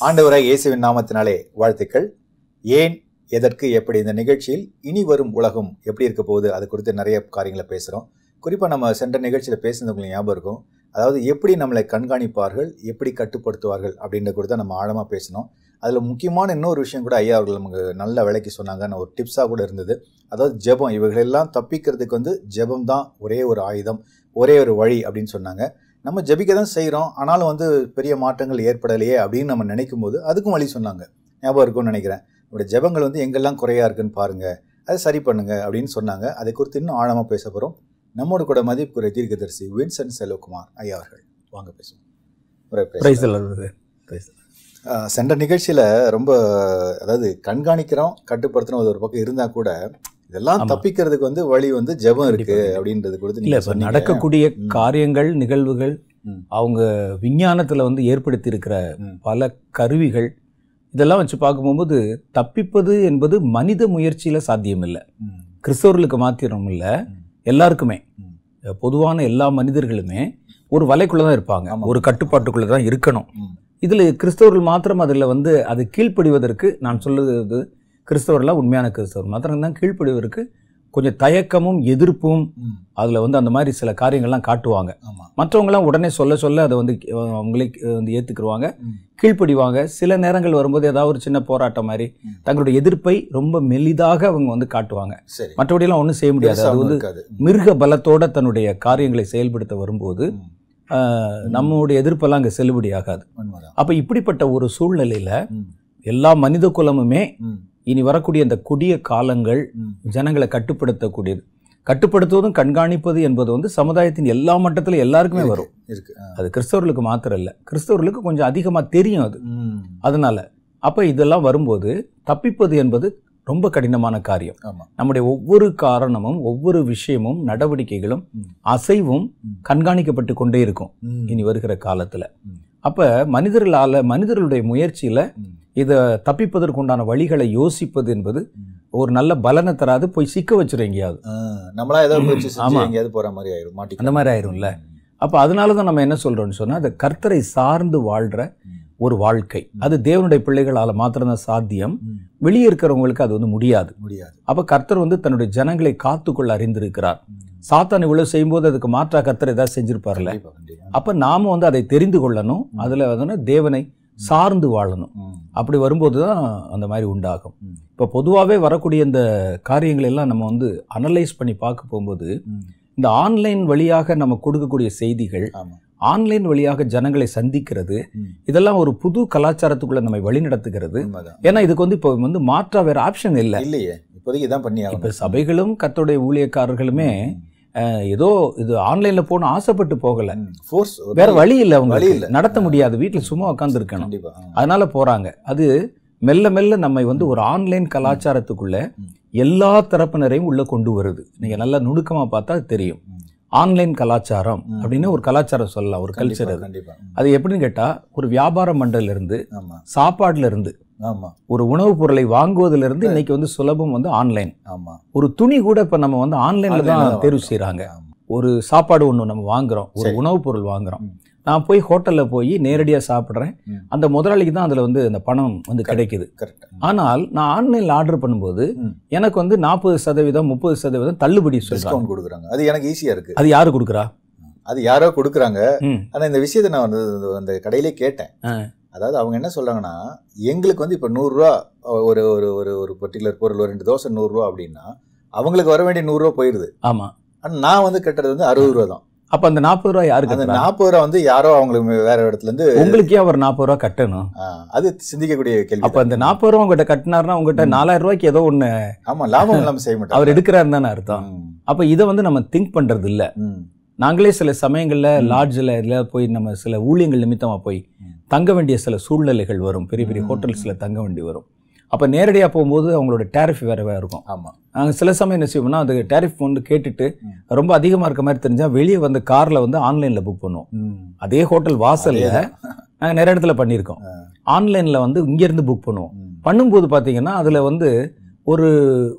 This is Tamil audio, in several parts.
ஆண்டவராய் இயேசுவின் நாமத்தினாலே வாழ்த்துக்கள் ஏன் எதற்கு எப்படி இந்த நிகழ்ச்சியில் இனி வரும் உலகம் எப்படி இருக்க போகுது அது குறித்து நிறைய காரியங்களை பேசுகிறோம் குறிப்பாக நம்ம சென்ற நிகழ்ச்சியில் பேசுனது உங்களுக்கு ஞாபகம் இருக்கும் அதாவது எப்படி நம்மளை கண்காணிப்பார்கள் எப்படி கட்டுப்படுத்துவார்கள் அப்படின்ற குறித்து நம்ம ஆழமாக பேசினோம் அதில் முக்கியமான இன்னொரு விஷயம் கூட ஐயா அவர்கள் நமக்கு நல்ல விலைக்கு சொன்னாங்கன்னு ஒரு டிப்ஸாக கூட இருந்தது அதாவது ஜெபம் இவர்களெல்லாம் தப்பிக்கிறதுக்கு வந்து ஜெபம் தான் ஒரே ஒரு ஆயுதம் ஒரே ஒரு வழி அப்படின்னு சொன்னாங்க நம்ம ஜெபிக்க தான் செய்கிறோம் ஆனாலும் வந்து பெரிய மாற்றங்கள் ஏற்படலையே அப்படின்னு நம்ம நினைக்கும் போது அதுக்கும் வழி சொன்னாங்க ஞாபகம் இருக்கும்னு நினைக்கிறேன் நம்மளுடைய ஜெபங்கள் வந்து எங்கெல்லாம் குறையா இருக்குன்னு பாருங்க அதை சரி பண்ணுங்க அப்படின்னு சொன்னாங்க அதை குறித்து இன்னும் ஆழமாக பேச போகிறோம் நம்மோடு கூட மதிப்புக்குரிய தீர்க்கதரிசி வின்சென்ட் செல்வகுமார் ஐயா அவர்கள் வாங்க பேசுவோம் ஒரு பேசலாம். பிரைஸ் அல்லது பிரைஸ் ஆஹ் சென்ற நிகழ்ச்சியில் ரொம்ப அதாவது கண்காணிக்கிறோம் கட்டுப்படுத்துறோம் அது ஒரு பக்கம் இருந்தால் கூட இதெல்லாம் ஆமா. தப்பிக்கிறதுக்கு வந்து வழி வந்து ஜெபம் இருக்கு கண்டிப்பா. அப்படின்றது குறித்து இல்ல நீங்க இப்ப சொன்னீங்க. நடக்கக்கூடிய ம். காரியங்கள் நிகழ்வுகள் ம். அவங்க விஞ்ஞானத்துல வந்து ஏற்படுத்தி இருக்கிற ம். பல கருவிகள் இதெல்லாம் வச்சு பார்க்கும்போது தப்பிப்பது என்பது மனித முயற்சியில சாத்தியம் இல்லை ம். கிறிஸ்தவர்களுக்கு மாத்திரம் இல்ல ம். எல்லாருக்குமே ம். பொதுவான எல்லா மனிதர்களுமே ஒரு வலைக்குள்ள தான் இருப்பாங்க ஆமா. ஒரு கட்டுப்பாட்டுக்குள்ள தான் இருக்கணும் ம். இதுல கிறிஸ்தவர்கள் மாத்திரம் அதுல வந்து அது கீழ்ப்படிவதற்கு நான் சொல்லுறது கிறிஸ்தவர்கள்லாம் உண்மையான கிறிஸ்தவர் மாத்திரம் தான் கீழ்ப்படிவதற்கு கொஞ்சம் தயக்கமும் எதிர்ப்பும் ம். அதுல வந்து அந்த மாதிரி சில காரியங்கள்லாம் காட்டுவாங்க ஆமா மற்றவங்கலாம் உடனே சொல்ல சொல்ல அதை வந்து அஹ், அவங்களே அஹ், வந்து ஏத்துக்குருவாங்க ம். கீழ்ப்படிவாங்க சில நேரங்கள் வரும்போது ஏதாவது ஒரு சின்ன போராட்டம் மாதிரி ம். தங்களுடைய எதிர்ப்பை ரொம்ப மெலிதாக அவங்க வந்து காட்டுவாங்க சரி மற்றபடியெல்லாம் ஒன்றும் செய்ய முடியாது பெருசா அது ஒண்ணும் வந்து இருக்காது ம். மிருக பலத்தோட தன்னுடைய காரியங்களை செயல்படுத்த வரும்போது ம். அஹ், நம்மளுடைய எதிர்ப்பெல்லாம் அங்கே செல்லுபடி ஆகாது உண்மைதான் அப்ப இப்படிப்பட்ட ஒரு சூழ்நிலையில ம். எல்லா மனித குலமுமே ம். இனி வரக்கூடிய இந்த கொடிய காலங்கள் ம். ஜனங்களை கட்டுப்படுத்தக்கூடியது கட்டுப்படுத்துவதும் கண்காணிப்பது என்பது வந்து சமுதாயத்தின் எல்லா மட்டத்திலும் எல்லாருக்குமே இருக்கு, வரும் இருக்கு ஆ. அது கிறிஸ்தவர்களுக்கு மாத்திரம் இல்லை கிறிஸ்தவர்களுக்கு கொஞ்சம் அதிகமா தெரியும் அது ம். அதனால அப்ப இதெல்லாம் வரும்போது தப்பிப்பது என்பது ரொம்ப கடினமான காரியம் ஆமா நம்முடைய ஒவ்வொரு காரணமும் ஒவ்வொரு விஷயமும் நடவடிக்கைகளும் ம். அசைவும் ம். கண்காணிக்கப்பட்டு கொண்டே இருக்கும் ம். இனி வருகிற காலத்துல ம். அப்ப மனிதர்களால மனிதர்களுடைய முயற்சியில ம். இதை தப்பிப்பதற்குண்டான வழிகளை யோசிப்பது என்பது ம். ஒரு நல்ல பலனை தராது போய் சிக்க வச்சிரும் எங்கேயாவது ஆ, நம்மளா ஏதாவது முயற்சி செஞ்சு ஆமா. எங்கேயாவது போற மாதிரி ஆயிரும் மாட்டிக்கலாம் அந்த மாதிரி ஆயிரும்ல அப்ப அதனால தான் நம்ம என்ன சொல்றோம்னு சொன்னா அது கர்த்தரை சார்ந்து வாழ்ற ம். ஒரு வாழ்க்கை அது தேவனுடைய பிள்ளைகளால மாத்திரம்தான் சாத்தியம் ம். வெளியே இருக்கிறவங்களுக்கு அது வந்து முடியாது முடியாது அப்ப கர்த்தர் வந்து தன்னுடைய ஜனங்களை காத்துக்கொள்ள அறிந்திருக்கிறார் ம். சாத்தான் இவ்வளவு செய்யும்போது அதுக்கு மாற்றா கர்த்தர் ஏதாவது செஞ்சிருப்பார்ல கண்டிப்பா, கண்டிப்பா. அப்ப நாம வந்து அதை தெரிந்து கொள்ளணும் ம். அதுல வந்து தேவனை சார்ந்து வாழணும் ம். அப்படி வரும்போது தான் அந்த மாதிரி உண்டாகும் ம். இப்போ பொதுவாகவே வரக்கூடிய இந்த காரியங்கள் எல்லாம் நம்ம வந்து அனலைஸ் பண்ணி பார்க்க போகும்போது ம். இந்த ஆன்லைன் வழியாக நம்ம கொடுக்கக்கூடிய செய்திகள் ஆமா ஆன்லைன் வழியாக ஜனங்களை சந்திக்கிறது ம். இதெல்லாம் ஒரு புது கலாச்சாரத்துக்குள்ள நம்ம வழிநடத்துகிறது உண்மைதான் ஏன்னா இதுக்கு வந்து இப்போ வந்து மாற்றா வேற ஆப்ஷன் இல்லை இல்லையே இப்போதைக்கு இதான் பண்ணி இப்போ ஆகணும் சபைகளும் கர்த்தருடைய ஊழியக்காரர்களுமே ம். அஹ், ஏதோ இது ஆன்லைன்ல போகணும் ஆசைப்பட்டு போகல ம். Force ஒரு வேற நாள் வழி இல்லை வழி அவங்க இல்ல. நடத்த முடியாது வீட்டுல சும்மா உட்கார்ந்து இருக்கணும் கண்டிப்பா ஆ. அதனால போறாங்க அது மெல்ல மெல்ல நம்மை வந்து ஒரு ஆன்லைன் கலாச்சாரத்துக்குள்ள ம். எல்லா தரப்பினரையும் உள்ள கொண்டு வருது நீங்க நல்லா நுணுக்கமா பார்த்தா அது தெரியும் ம். ஆன்லைன் கலாச்சாரம் ம். அப்படின்னு ஒரு கலாச்சாரம் சொல்லலாம் ஒரு கண்டிப்பா, கல்ச்சர் அது கண்டிப்பா ம். அது எப்படின்னு கேட்டா ஒரு வியாபார மண்டல இருந்து ஆமா சாப்பாடுல இருந்து ஆமா ஒரு உணவுப் பொருளை வாங்குவதிலிருந்து இருந்து இன்னைக்கு வந்து சுலபம் வந்து ஆன்லைன் ஆமா ஒரு துணி கூட இப்ப நம்ம வந்து ஆன்லைன்ல Online ல தான் தான் தேர்வு வாங்குறோம். செய்றாங்க ஆமா. ஒரு சாப்பாடு ஒன்று நம்ம வாங்குறோம் ஒரு சரி. உணவுப் பொருள் வாங்குறோம் ம். நான் போய் ஹோட்டல்ல போய் நேரடியா சாப்பிடுறேன் ம். அந்த முதலாளிக்கு தான் அதுல வந்து அந்த பணம் வந்து கிடைக்குது கரெக்ட் ஆனால் நான் ஆன்லைன்ல ஆர்டர் பண்ணும்போது ம். எனக்கு வந்து நாற்பது சதவீதம் முப்பது சதவீதம் தள்ளுபடி சொல்றாங்க டிஸ்கவுண்ட் கொடுக்குறாங்க அது எனக்கு ஈஸியா இருக்கு அது யாரு கொடுக்குறா அது யாரோ கொடுக்குறாங்க ம் ஆனா இந்த விஷயத்தை நான் வந்து அந்த கடையிலே கேட்டேன் ஆ. அதாவது அவங்க என்ன சொல்றாங்கன்னா எங்களுக்கு வந்து இப்போ நூறுரூவா ஒரு ஒரு ஒரு ஒரு பர்டிகுலர் பொருள் ஒரு ரெண்டு தோசை நூறுரூவா அப்படின்னா அவங்களுக்கு வர வேண்டிய நூறுரூவா போயிருது ஆமா ஆனா நான் வந்து கட்டுறது வந்து அறுபது ரூபா தான் அப்ப அந்த நாற்பது ரூபாய் யாரு அந்த கட்டுறா நாற்பது ரூபா வந்து யாரோ அவங்களுக்கு வேற இடத்துல இருந்து உங்களுக்கே அவர் நாற்பது ரூபாய் கட்டணும் ஆ, அது சிந்திக்கக்கூடிய கேள்வி அப்ப அந்த நாற்பது ரூபாய் உங்ககிட்ட கட்டினாருன்னா உங்ககிட்ட ம். நாலாயிரம் ரூபாய்க்கு ஏதோ ஒண்ணு ஆமா லாபம் இல்லாம செய்ய மாட்டாங்க அவர் எடுக்கிறாரு தானே அர்த்தம் ம், அப்ப இதை வந்து நம்ம திங்க் பண்றது இல்ல ம், நாங்களே சில சமயங்கள்ல ம். லாட்ஜில் இதில் போய் நம்ம சில ஊழியங்கள் நிமித்தமா போய் ம். தங்க வேண்டிய சில சூழ்நிலைகள் வரும் பெரிய பெரிய ம். ஹோட்டல்ஸ்ல தங்க வேண்டி வரும் அப்ப நேரடியா போகும்போது அவங்களோட டேரிஃப் வேறவே இருக்கும் ஆமா நாங்கள் சில சமயம் என்ன செய்வோம்னா அது டேரிஃப் வந்து கேட்டுட்டு ம். ரொம்ப அதிகமாக இருக்க மாதிரி தெரிஞ்சா வெளியே வந்து காரில் வந்து ஆன்லைனில் புக் பண்ணுவோம் ம், அதே ஹோட்டல் வாசல்ல அதேதான். நாங்கள் நிறைய இடத்துல பண்ணியிருக்கோம் ஆ. ஆன்லைனில் வந்து இங்கேருந்து புக் பண்ணுவோம் ம், பண்ணும்போது பார்த்தீங்கன்னா அதில் வந்து ஒரு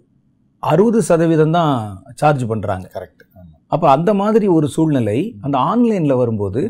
அறுபது சதவீதம் தான் சார்ஜ் பண்ணுறாங்க கரெக்ட் ஆமா அப்போ அந்த மாதிரி ஒரு சூழ்நிலை அந்த ஆன்லைனில் வரும்போது ம்.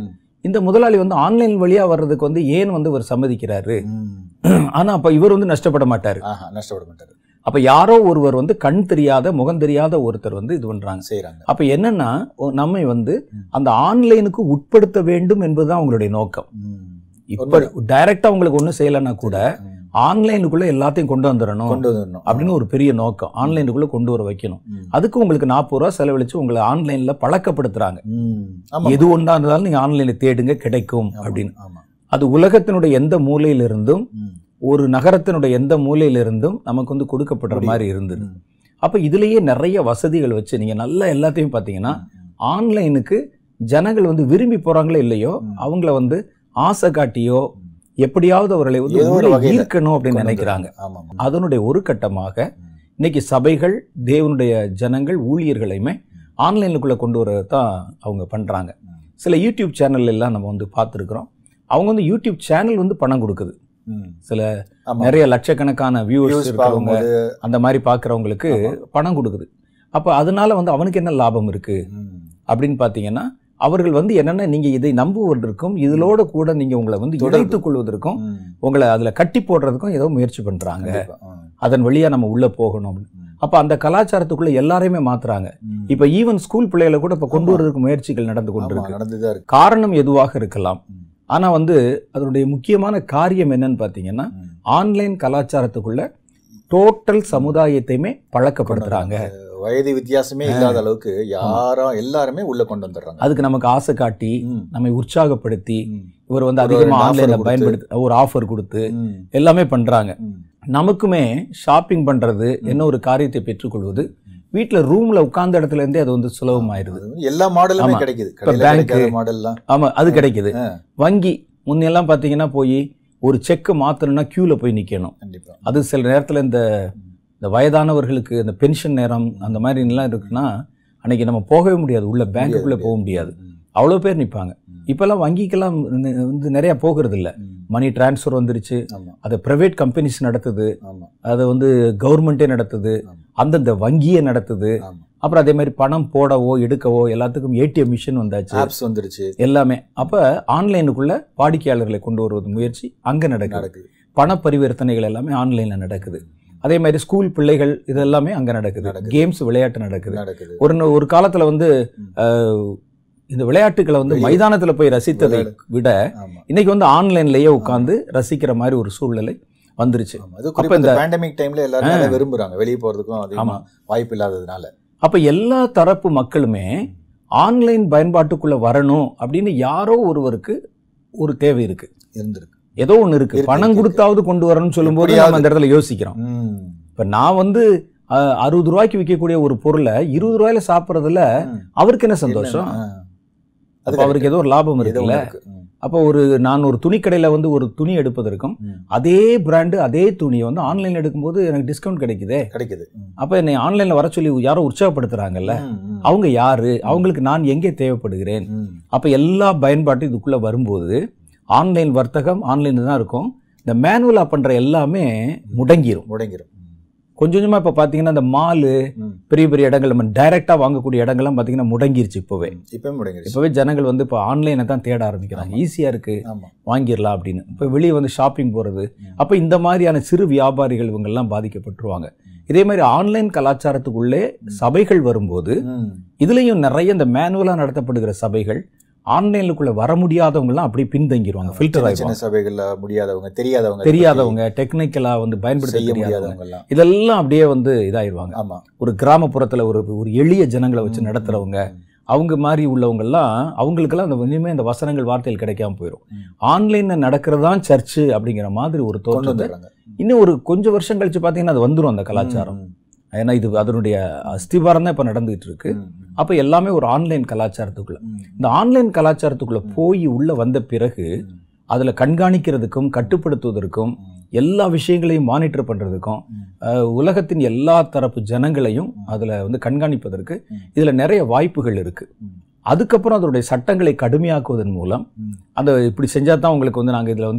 இந்த முதலாளி வந்து ஆன்லைன் வழியா வர்றதுக்கு வந்து ஏன் வந்து இவர் சம்மதிக்கிறாரு ம். ஆனா அப்ப இவர் வந்து நஷ்டப்பட மாட்டாரு ஆஹா நஷ்டப்பட மாட்டாரு அப்ப யாரோ ஒருவர் வந்து கண் தெரியாத முகம் தெரியாத ஒருத்தர் வந்து இது பண்றாங்க செய்யறாங்க அப்ப என்னன்னா ஒ- நம்மை வந்து ம். அந்த ஆன்லைனுக்கு உட்படுத்த வேண்டும் என்பதுதான் அவங்களுடைய நோக்கம் இப்ப டைரக்டா உங்களுக்கு ஒண்ணும் செய்யலைன்னா கூட ஆன்லைனுக்குள்ள எல்லாத்தையும் கொண்டு வந்துடணும் கொண்டு வந்துடணும் அப்படின்னு ஒரு பெரிய நோக்கம் ஆன்லைனுக்குள்ள கொண்டு வர வைக்கணும் ம். அதுக்கு உங்களுக்கு நாற்பது ரூபா செலவழிச்சு உங்களை ஆன்லைன்ல பழக்கப்படுத்துறாங்க ம். ஆமா எது ஒன்றா இருந்தாலும் நீங்க ஆன்லைன்ல தேடுங்க கிடைக்கும் ஆமா. அப்படின்னு ஆமா அது உலகத்தினுடைய எந்த மூலையிலிருந்தும் ம். ஒரு நகரத்தினுடைய எந்த மூலையிலிருந்தும் நமக்கு வந்து கொடுக்கப்படுற முடியும். மாதிரி இருந்தது ம். அப்ப இதுலயே நிறைய வசதிகள் வச்சு நீங்க நல்லா எல்லாத்தையும் பாத்தீங்கன்னா ம். ஆன்லைனுக்கு ஜனங்கள் வந்து விரும்பி போறாங்களோ இல்லையோ ம். அவங்கள வந்து ஆசை காட்டியோ ம். எப்படியாவது அவர்களை வந்து ஏதோ ஒரு உள்ளே வகையில ஈர்க்கணும் அப்படின்னு கொண்டு நினைக்கிறாங்க ஆமா ஆமா. அதனுடைய ஒரு கட்டமாக ம். இன்னைக்கு சபைகள் தேவனுடைய ஜனங்கள் ஊழியர்களையுமே ஆன்லைனுக்குள்ள கொண்டு வரதை தான் அவங்க பண்றாங்க ம். சில யூடியூப் சேனல் எல்லாம் நம்ம வந்து பார்த்துருக்குறோம் அவங்க வந்து யூடியூப் சேனல் வந்து பணம் கொடுக்குது ம். சில ஆமா. நிறைய லட்சக்கணக்கான வியூவர்ஸ் Views இருக்கிறவங்க பார்க்கும்போது, அந்த மாதிரி பார்க்குறவங்களுக்கு ஆமா. பணம் கொடுக்குது அப்போ அதனால வந்து அவனுக்கு என்ன லாபம் இருக்கு ம். அப்படின்னு பார்த்தீங்கன்னா அவர்கள் வந்து என்னென்ன நீங்க இதை நம்புவதற்கும் இதிலோட கூட நீங்க உங்களை வந்து தொடர்பு. இணைத்துக் கொள்வதற்கும் ம். உங்களை அதுல கட்டி போடுறதுக்கும் ஏதோ முயற்சி பண்றாங்க கண்டிப்பா. ம். அதன் வழியா நம்ம உள்ள போகணும் அப்படின்னு. ம். அப்ப அந்த கலாச்சாரத்துக்குள்ள எல்லாரையுமே மாத்துறாங்க ம். இப்ப ஈவன் ஸ்கூல் பிள்ளைகளை கூட இப்ப கொண்டு ஆமா. வரதுக்கு முயற்சிகள் நடந்து ஆமா, கொண்டிருக்கு நடந்துதான் இருக்கு காரணம் எதுவாக இருக்கலாம் ம். ஆனா வந்து அதனுடைய முக்கியமான காரியம் என்னன்னு பாத்தீங்கன்னா ம். ஆன்லைன் கலாச்சாரத்துக்குள்ள டோட்டல் சமுதாயத்தையுமே பழக்கப்படுத்துறாங்க வயது வித்தியாசமே இல்லாத அளவுக்கு யாரும் எல்லாருமே உள்ள கொண்டு வந்துடுறாங்க அதுக்கு நமக்கு ஆசை காட்டி ம். நம்மை உற்சாகப்படுத்தி ம். இவர் வந்து ஒரு அதிகமா offer ஆன்லைன்ல கொடுத்து. பயன்படுத்தி ஒரு ஆஃபர் கொடுத்து ம். எல்லாமே பண்றாங்க ம். நமக்குமே ஷாப்பிங் பண்றது என்ன ஒரு காரியத்தை பெற்றுக்கொள்வது வீட்ல ரூம்ல உட்கார்ந்த இடத்துல இருந்தே அது வந்து சுலபமாயிருது அது வந்து எல்லா மாடலுமே ஆமா. கிடைக்குது இப்ப கடையில bank. கிடைக்காத மாடல்லாம் ஆமா அது கிடைக்குது ஆ. வங்கி முன்னெல்லாம் பாத்தீங்கன்னா போய் ஒரு செக் மாத்தணும்னா கியூல போய் நிக்கணும் கண்டிப்பா அது சில நேரத்துல இந்த இந்த வயதானவர்களுக்கு இந்த பென்ஷன் நேரம் அந்த மாதிரி எல்லாம் இருக்குன்னா அன்னைக்கு நம்ம போகவே முடியாது உள்ள பேங்க்குள்ள போக முடியாது ம். அவ்வளோ பேர் நிப்பாங்க ம். இப்பெல்லாம் வங்கிக்கெல்லாம் நி- வந்து நிறைய போகிறது இல்ல ம். மணி டிரான்ஸ்ஃபர் வந்துருச்சு ஆமா அதை பிரைவேட் கம்பெனிஸ் நடத்துது ஆமா அதை வந்து கவர்மெண்ட்டே நடத்துது ஆமா. அந்தந்த வங்கியே நடத்துது ஆமா அப்புறம் அதே மாதிரி பணம் போடவோ எடுக்கவோ எல்லாத்துக்கும் ஏடிஎம் மிஷின் வந்தாச்சு ஆப்ஸ் வந்துருச்சு எல்லாமே அப்ப ஆன்லைனுக்குள்ள வாடிக்கையாளர்களை கொண்டு வருவது முயற்சி அங்க நடக்குது நடக்குது பண பரிவர்த்தனைகள் எல்லாமே ஆன்லைன்ல நடக்குது அதே மாதிரி ஸ்கூல் பிள்ளைகள் இது எல்லாமே அங்க நடக்குது நடக்குது. கேம்ஸ் விளையாட்டு நடக்குது நடக்குது ஒரு ந- ஒரு காலத்துல வந்து ம். அஹ், இந்த விளையாட்டுகளை வந்து வெளிய- மைதானத்துல போய் ரசித்ததை விட ஆமா இன்னைக்கு வந்து ஆன்லைன்லயே உட்கார்ந்து ரசிக்கிற மாதிரி ஒரு சூழ்நிலை வந்துருச்சு ஆமா அது குறிப்பா இந்த- இந்த பேண்டமிக் டைம்ல எல்லாரும் அதை விரும்புறாங்க வெளிய போறதுக்கும் அதிகமா ஆமா. வாய்ப்பு இல்லாததுனால அப்ப எல்லா தரப்பு மக்களுமே ஆன்லைன் பயன்பாட்டுக்குள்ள வரணும் அப்படின்னு யாரோ ஒருவருக்கு ஒரு தேவை இருக்கு இருந்திருக்கு ஏதோ ஒண்ணு இருக்கு இருக்கு, பணம் இருக்கு, கொடுத்தாவது கொண்டு வரணும்னு சொல்லும்போது எப்படியாவது. நம்ம அந்த இடத்துல யோசிக்கிறோம் ம். இப்ப நான் வந்து அஹ், அறுபது ரூபாய்க்கு விற்கக்கூடிய ஒரு பொருளை இருபது ரூபாயில சாப்பிட்றதுல ம். அவருக்கு என்ன சந்தோஷம் ஆ. அது அப்ப அவருக்கு ஏதோ ஒரு லாபம் ஏதோ இருக்குல்ல ஒண்ணு இருக்கு. ம். அப்போ ஒரு நான் ஒரு துணிக்கடையில வந்து ஒரு துணி எடுப்பதற்கும் ம். அதே பிராண்டு அதே துணியை வந்து ஆன்லைன்ல எடுக்கும்போது எனக்கு டிஸ்கவுண்ட் கிடைக்குதே கிடைக்குது ம். அப்ப என்னை ஆன்லைன்ல வர சொல்லி யாரோ உற்சாகப்படுத்துறாங்கல்ல ம், ம். அவங்க யாரு அவங்களுக்கு நான் எங்கே தேவைப்படுகிறேன் ம். அப்ப எல்லா பயன்பாட்டும் இதுக்குள்ள வரும்போது ஆன்லைன் வர்த்தகம் ஆன்லைன் தான் இருக்கும் இந்த மேனுவலா பண்ற எல்லாமே முடங்கிரும் முடங்கிரும் ம். கொஞ்சம் கொஞ்சமா இப்ப பாத்தீங்கன்னா இந்த மாலு ம். பெரிய பெரிய இடங்கள் நம்ம டைரக்டா வாங்கக்கூடிய இடங்கள்லாம் பாத்தீங்கன்னா முடங்கிருச்சு இப்பவே இப்பவே முடங்கிருச்சு இப்பவே ஜனங்கள் வந்து இப்போ ஆன்லைனை தான் தேட ஆரம்பிக்கிறாங்க ஆமா. ஈஸியா இருக்கு ஆமா வாங்கிடலாம் அப்படின்னு இப்போ வெளியே வந்து ஷாப்பிங் போறது ம். அப்ப இந்த மாதிரியான சிறு வியாபாரிகள் இவங்கெல்லாம் பாதிக்கப்பட்டுருவாங்க இதே மாதிரி ஆன்லைன் கலாச்சாரத்துக்குள்ளே சபைகள் வரும்போது ம். இதுலயும் நிறைய இந்த மேனுவலா நடத்தப்படுகிற சபைகள் ஆன்லைனுக்குள்ள வர முடியாதவங்கலாம் அப்படியே பின்தங்கிடுவாங்க ஃபில்டர் சின்ன சின்ன ஆயிடுவாங்க சபைகள்ல முடியாதவங்க தெரியாதவங்க தெரியாதவங்க டெக்னிக்கலா வந்து பயன்படுத்த செய்ய தெரியாதவங்க முடியாதவங்க எல்லாம் இதெல்லாம் அப்படியே வந்து இதாயிருவாங்க ஆமா ஒரு கிராமப்புறத்துல ஒரு ஒரு எளிய ஜனங்களை வச்சு நடத்துறவங்க அவங்க மாதிரி உள்ளவங்கெல்லாம் அவங்களுக்கெல்லாம் அந்த இனிமே இந்த வசனங்கள் வார்த்தைகள் கிடைக்காம போயிடும் ம். ஆன்லைன்ல நடக்கிறது தான் சர்ச்சு அப்படிங்கிற மாதிரி ஒரு கொண்டு தோற்றத்தை வந்துடுறாங்க இன்னும் ஒரு கொஞ்சம் வருஷம் கழிச்சு பார்த்தீங்கன்னா அது வந்துடும் அந்த கலாச்சாரம் ம். ஏன்னா இது அதனுடைய அஸ்திவாரம் தான் இப்போ நடந்துகிட்டு இருக்கு ம். அப்போ எல்லாமே ஒரு ஆன்லைன் கலாச்சாரத்துக்குள்ள ம். இந்த ஆன்லைன் கலாச்சாரத்துக்குள்ள போய் உள்ள வந்த பிறகு ம். அதுல கண்காணிக்கிறதுக்கும் கட்டுப்படுத்துவதற்கும் ம். எல்லா விஷயங்களையும் மானிட்டர் பண்றதுக்கும் ம். அஹ், உலகத்தின் எல்லா தரப்பு ஜனங்களையும் அதுல வந்து கண்காணிப்பதற்கு ம். இதுல நிறைய வாய்ப்புகள் இருக்கு ம். அதுக்கப்புறம் அதனுடைய சட்டங்களை கடுமையாக்குவதன் மூலம் ம். அந்த இப்படி செஞ்சா தான் உங்களுக்கு வந்து நாங்க இதுல வந்து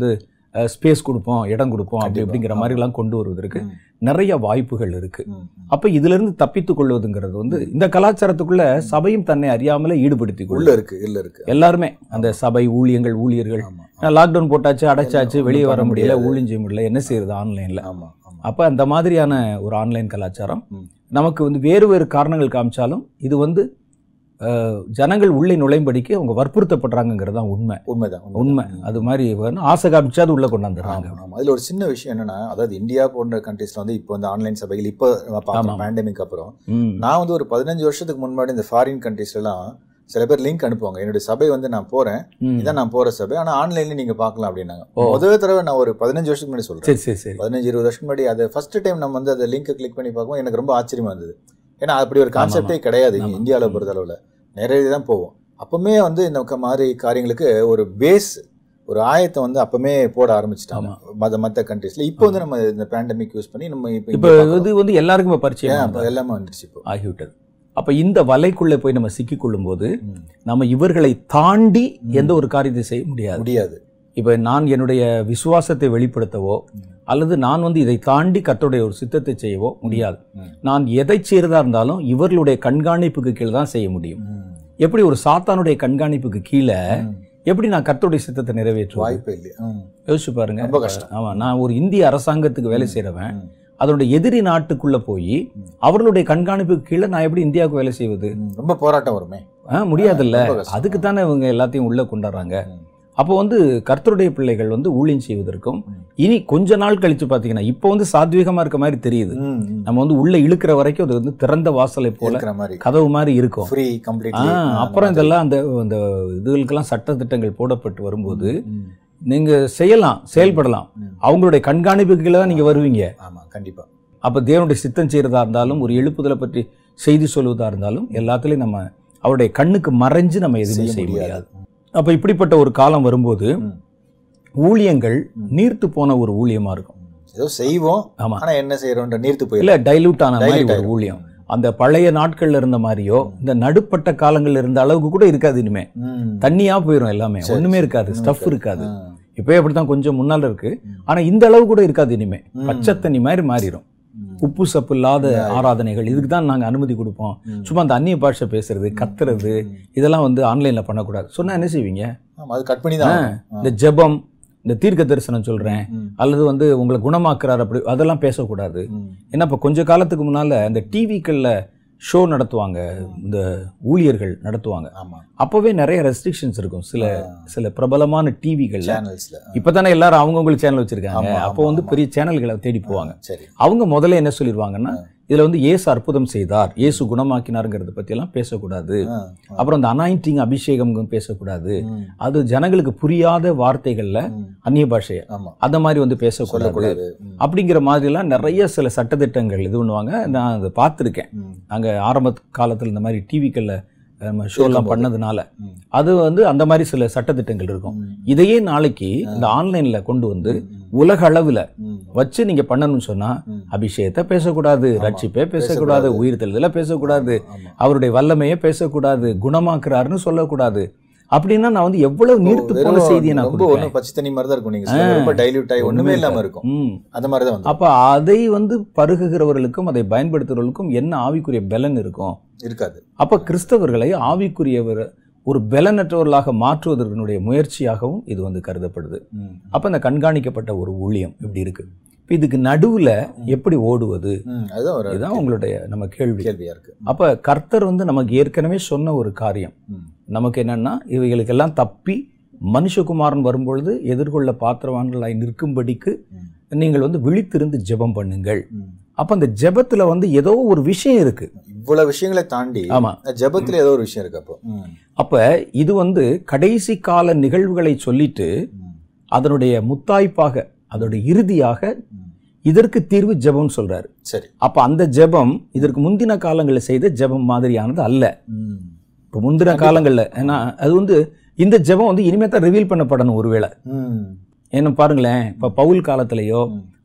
ஸ்பேஸ் கொடுப்போம் இடம் கொடுப்போம் அப்படி கண்டிப்பா. அப்படிங்கிற மாதிரி எல்லாம் கொண்டு வருவதற்கு ம், நிறைய வாய்ப்புகள் இருக்கு ம், ம். அப்ப இதுல இருந்து தப்பித்துக் கொள்வதுங்கிறது வந்து இந்த கலாச்சாரத்துக்குள்ள சபையும் தன்னை அறியாமலே ஈடுபடுத்தி உள்ள கொள்ளும் இருக்கு இல்ல இருக்கு எல்லாருமே அந்த சபை ஊழியங்கள் ஊழியர்கள் ஆமா லாக்டவுன் போட்டாச்சு அடைச்சாச்சு ஒண்ணும் வெளியே வர பண்ண முடியல முடியாது. ஊழியம் செய்ய முடியல என்ன செய்யறது ஆன்லைன்ல ஆமா ஆமா அப்ப அந்த மாதிரியான ஒரு ஆன்லைன் கலாச்சாரம் ம். நமக்கு வந்து வேறு வேறு காரணங்கள் காமிச்சாலும் இது வந்து அஹ், ஜனங்கள் உள்ளே நுழைம்படிக்கு அவங்க வற்புறுத்தப்படுறாங்கிறது தான் உண்மை உண்மைதான் உண்மை ம். அது மாதிரி வேணும் ஆசை காமிச்சா அது உள்ள கொண்டாந்துடுறாங்க ஆமா, ஆமா. அதுல ஒரு சின்ன விஷயம் என்னன்னா அதாவது இந்தியா போன்ற கண்ட்ரீஸ்ல வந்து இப்போ இந்த ஆன்லைன் சபைகள் இப்போ ஆமா. பேண்டமிக் அப்புறம் ம். நான் வந்து ஒரு பதினஞ்சு வருஷத்துக்கு முன்னாடி இந்த ஃபாரின் கண்ட்ரீஸ்ல எல்லாம் சில பேர் லிங்க் அனுப்புவாங்க என்னுடைய சபை வந்து நான் போறேன் ம். இதான் நான் போற சபை ஆனா ஆன்லைன்ல நீங்க பார்க்கலாம் அப்படின்னாங்க ஓ. முதல் தடவை நான் ஒரு பதினஞ்சு வருஷத்துக்கு முன்னாடி சொல்றேன் சரி சரி சரி பதினஞ்சு இருபது வருஷம் முன்னாடி அது ஃபர்ஸ்ட் டைம் நம்ம வந்து அந்த லிங்கை கிளிக் பண்ணி பார்க்கும்போது எனக்கு ரொம்ப ஆச்சரியமா இருந்தது ஏன்னா அப்படி ஒரு கான்செப்டே கிடையாது இங்க ஆமா. இந்தியாவில் பொறுத்தளவில் நிறைய தான் போவோம் அப்பவுமே வந்து இந்த க- மாதிரி காரியங்களுக்கு ஒரு பேஸ் ஒரு ஆயத்தை வந்து அப்பவுமே போட ஆரம்பிச்சிட்டாங்க மற்ற மற்ற கண்ட்ரீஸ்ல இப்போ வந்து நம்ம இந்த பேண்டமிக் யூஸ் பண்ணி நம்ம இப்போ இப்போ இது வந்து எல்லாருக்குமே பரிச்சயம் இப்போ எல்லாமே வந்துருச்சு இப்போ ஆகிவிட்டது அப்ப இந்த வலைக்குள்ளே போய் நம்ம சிக்கிக்கொள்ளும் போது ம். நம்ம இவர்களை தாண்டி ம். எந்த ஒரு காரியத்தை செய்ய முடியாது முடியாது இப்ப நான் என்னுடைய விசுவாசத்தை வெளிப்படுத்தவோ ம். அல்லது நான் வந்து இதை தாண்டி கர்த்தருடைய ஒரு சித்தத்தை செய்யவோ முடியாது ம். நான் எதை செய்யறதா இருந்தாலும் இவர்களுடைய கண்காணிப்புக்கு கீழே தான் செய்ய முடியும் ம். எப்படி ஒரு சாத்தானுடைய கண்காணிப்புக்கு கீழே ம். எப்படி நான் கர்த்தருடைய சித்தத்தை நிறைவேற்றுவேன் வாய்ப்பே இல்லை ம். யோசிச்சு பாருங்க ரொம்ப கஷ்டம் ஆமா நான் ஒரு இந்திய அரசாங்கத்துக்கு வேலை செய்யறவன் ம். அதனுடைய எதிரி நாட்டுக்குள்ள போய் ம். அவர்களுடைய கண்காணிப்புக்கு கீழே நான் எப்படி இந்தியாவுக்கு வேலை செய்வது ம். ரொம்ப போராட்டம் வருமே ஆ, முடியாதுல்ல ரொம்ப கஷ்டம். அதுக்கு தானே இவங்க எல்லாத்தையும் உள்ள கொண்டாடுறாங்க ம். அப்போ வந்து கர்த்தருடைய பிள்ளைகள் வந்து ஊழியம் செய்வதற்கும் ம். இனி கொஞ்ச நாள் கழிச்சு பார்த்தீங்கன்னா இப்போ வந்து சாத்வீகமா இருக்க மாதிரி தெரியுது ம். ம். நம்ம வந்து உள்ள இழுக்கிற வரைக்கும் அது வந்து திறந்த வாசலை போல இருக்கிற மாதிரி கதவு மாதிரி இருக்கும் ஃப்ரீ ஆ, கம்ப்ளீட்லி அப்புறம் இதெல்லாம் அந்த அந்த இதுகளுக்கெல்லாம் சட்ட திட்டங்கள் போடப்பட்டு வரும்போது ம். நீங்க செய்யலாம் செயல்படலாம் ம். அவங்களுடைய கண்காணிப்புக்கு கீழே தான் நீங்க வருவீங்க ஆமா கண்டிப்பா அப்ப தேவனுடைய சித்தம் செய்யறதா இருந்தாலும் ஒரு எழுப்புதலை பற்றி செய்தி சொல்வதா இருந்தாலும் எல்லாத்துலயும் நம்ம அவருடைய கண்ணுக்கு மறைஞ்சு நம்ம எதுவுமே செய்ய செய்ய முடியாது முடியாது அப்ப இப்படிப்பட்ட ஒரு காலம் வரும்போது ம். ஊழியங்கள் ம். நீர்த்து போன ஒரு ஊழியமா இருக்கும் ம். ஏதோ செய்வோம் ஆமா ஆனா என்ன செய்யறோம்ன்ற நீர்த்து போயிடும் இல்ல டைலூட் ஆன மாதிரி Dilute ஒரு ஆயிரும். ஊழியம் அந்த பழைய நாட்கள்ல இருந்த மாதிரியோ இந்த நடுப்பட்ட காலங்கள்ல இருந்த அளவுக்கு கூட இருக்காது இனிமே ம். தண்ணியா போயிடும் எல்லாமே சரி, ஒண்ணுமே சரி. இருக்காது ஒண்ணுமே ஸ்டஃப் இருக்காது ஆ. இப்பவே அப்படித்தான் கொஞ்சம் முன்னால இருக்கு ம். ஆனா இந்த அளவு கூட இருக்காது இனிமே ம். பச்சை தண்ணி மாதிரி மாறிடும் ம். உப்பு சப்பு இல்லாத ஆராதனைகள் இதுக்கு தான் நாங்க அனுமதி கொடுப்போம் ம். சும்மா அந்த அந்நிய பாஷை பேசுறது கத்துறது ம். இதெல்லாம் வந்து ஆன்லைன்ல பண்ணக்கூடாது சொன்னா என்ன செய்வீங்க ஆமா அது கட் பண்ணி தான் ஆகணும். ஆ. இந்த ஜெபம் இந்த தீர்க்க தரிசனம் சொல்றேன் ம். அல்லது வந்து உங்களை குணமாக்குறார் அப்படி அதெல்லாம் பேசக்கூடாது ம். ஏன்னா இப்போ கொஞ்ச காலத்துக்கு முன்னால இந்த டிவிக்கள்ல ஷோ நடத்துவாங்க இந்த ஊழியர்கள் நடத்துவாங்க ஆமா அப்போவே நிறைய ரெஸ்ட்ரிக்ஷன்ஸ் இருக்கும் சில ஆ. சில பிரபலமான டிவிகள்ல சேனல்ஸ்ல இப்பதானே எல்லாரும் அவங்கவுங்களுக்கு சேனல் வச்சிருக்காங்க ஆமா, அப்போ ஆமா, வந்து ஆமா. பெரிய சேனல்களை தேடி போவாங்க சரி அவங்க முதல்ல என்ன சொல்லிடுவாங்கன்னா இதுல வந்து இயேசு அற்புதம் செய்தார் இயேசு குணமாக்கினாருங்கிறத பத்தி எல்லாம் பேசக்கூடாது ஆ. அப்புறம் அந்த அனாயிண்டிங் அபிஷேகம் பேசக்கூடாது ம். அது ஜனங்களுக்கு புரியாத வார்த்தைகள்ல ம். அந்நிய பாஷைய ஆமா அந்த மாதிரி வந்து பேசக்கூடாது சொல்லக்கூடாது ம். அப்படிங்கிற மாதிரிலாம் நிறைய சில சட்டதிட்டங்கள் இது பண்ணுவாங்க நான் அதை பார்த்துருக்கேன் ம். நாங்கள் ஆரம்ப காலத்தில் இந்த மாதிரி டிவிக்கல்ல நம்ம ஷோலாம் இருக்கும்போது. பண்ணதுனால ம். அது வந்து அந்த மாதிரி சில சட்டதிட்டங்கள் இருக்கும் ம். இதையே நாளைக்கு இந்த ஆன்லைன்ல கொண்டு வந்து ம். உலக அளவில் ம். வச்சு நீங்க பண்ணணும்னு சொன்னா ம். அபிஷேகத்தை பேசக்கூடாது ரட்சிப்பே பேசக்கூடாது உயிர் தெழுதல பேசக்கூடாது ஆமா அவருடைய வல்லமையை பேசக்கூடாது குணமாக்குறாருன்னு சொல்லக்கூடாது அப்படின்னா நான் வந்து எவ்வளவு நீர்த்து போன வெறும் செய்தியை நான் ரொம்ப கொடுப்பேன் ஒன்றும் பச்சை தண்ணி மாதிரி தான் இருக்கும் நீங்க சொல்றது. ரொம்ப டைல்யூட் ஆகி ஒண்ணுமே இல்லாம இருக்கும் ம் அந்த மாதிரி தான் வந்து அப்ப அதை வந்து பருகுகிறவர்களுக்கும் அதை பயன்படுத்துகிறவர்களுக்கும் என்ன ஆவிக்குரிய பலன் இருக்கும் இருக்காது அப்ப கிறிஸ்தவர்களை ஆவிக்குரியவர் ஒரு பலனற்றவர்களாக மாற்றுவதற்குடைய முயற்சியாகவும் இது வந்து கருதப்படுது ம். அப்ப இந்த கண்காணிக்கப்பட்ட ஒரு ஊழியம் இப்படி இருக்கு இப்ப இதுக்கு நடுவுல எப்படி ஓடுவது ம். அதுதான் ஒரு இதுதான் உங்களுடைய நம்ம கேள்வி கேள்வியா இருக்கு அப்ப கர்த்தர் வந்து நமக்கு ஏற்கனவே சொன்ன ஒரு காரியம் ம். நமக்கு என்னன்னா இவைகளுக்கெல்லாம் தப்பி மனுஷகுமாரன் வரும்பொழுது எதிர்கொள்ள பாத்திரவான்களாய் நிற்கும்படிக்கு ம். நீங்கள் வந்து விழித்திருந்து ஜெபம் பண்ணுங்கள் ம். அப்ப அந்த ஜெபத்துல வந்து ஏதோ ஒரு விஷயம் இருக்கு இவ்வளவு விஷயங்களை தாண்டி ஆமா ஜெபத்துல ஏதோ ஒரு விஷயம் இருக்கு அப்போ ம். அப்ப இது வந்து கடைசி கால நிகழ்வுகளை சொல்லிட்டு ம். அதனுடைய முத்தாய்ப்பாக அதனுடைய இறுதியாக ம். இதற்கு தீர்வு ஜெபம்னு சொல்றாரு சரி அப்ப அந்த ஜெபம் இதற்கு முந்தின காலங்களில் செய்த ஜெபம் மாதிரியானது அல்ல ம். இப்போ முந்தின காலங்கள்ல ஏன்னா அது வந்து இந்த ஜெபம் வந்து இனிமே தான் ரிவீல் பண்ணப்படணும் ஒருவேளை ம். ஏன்னா பாருங்களேன் இப்போ பவுல் காலத்திலேயோ ம்.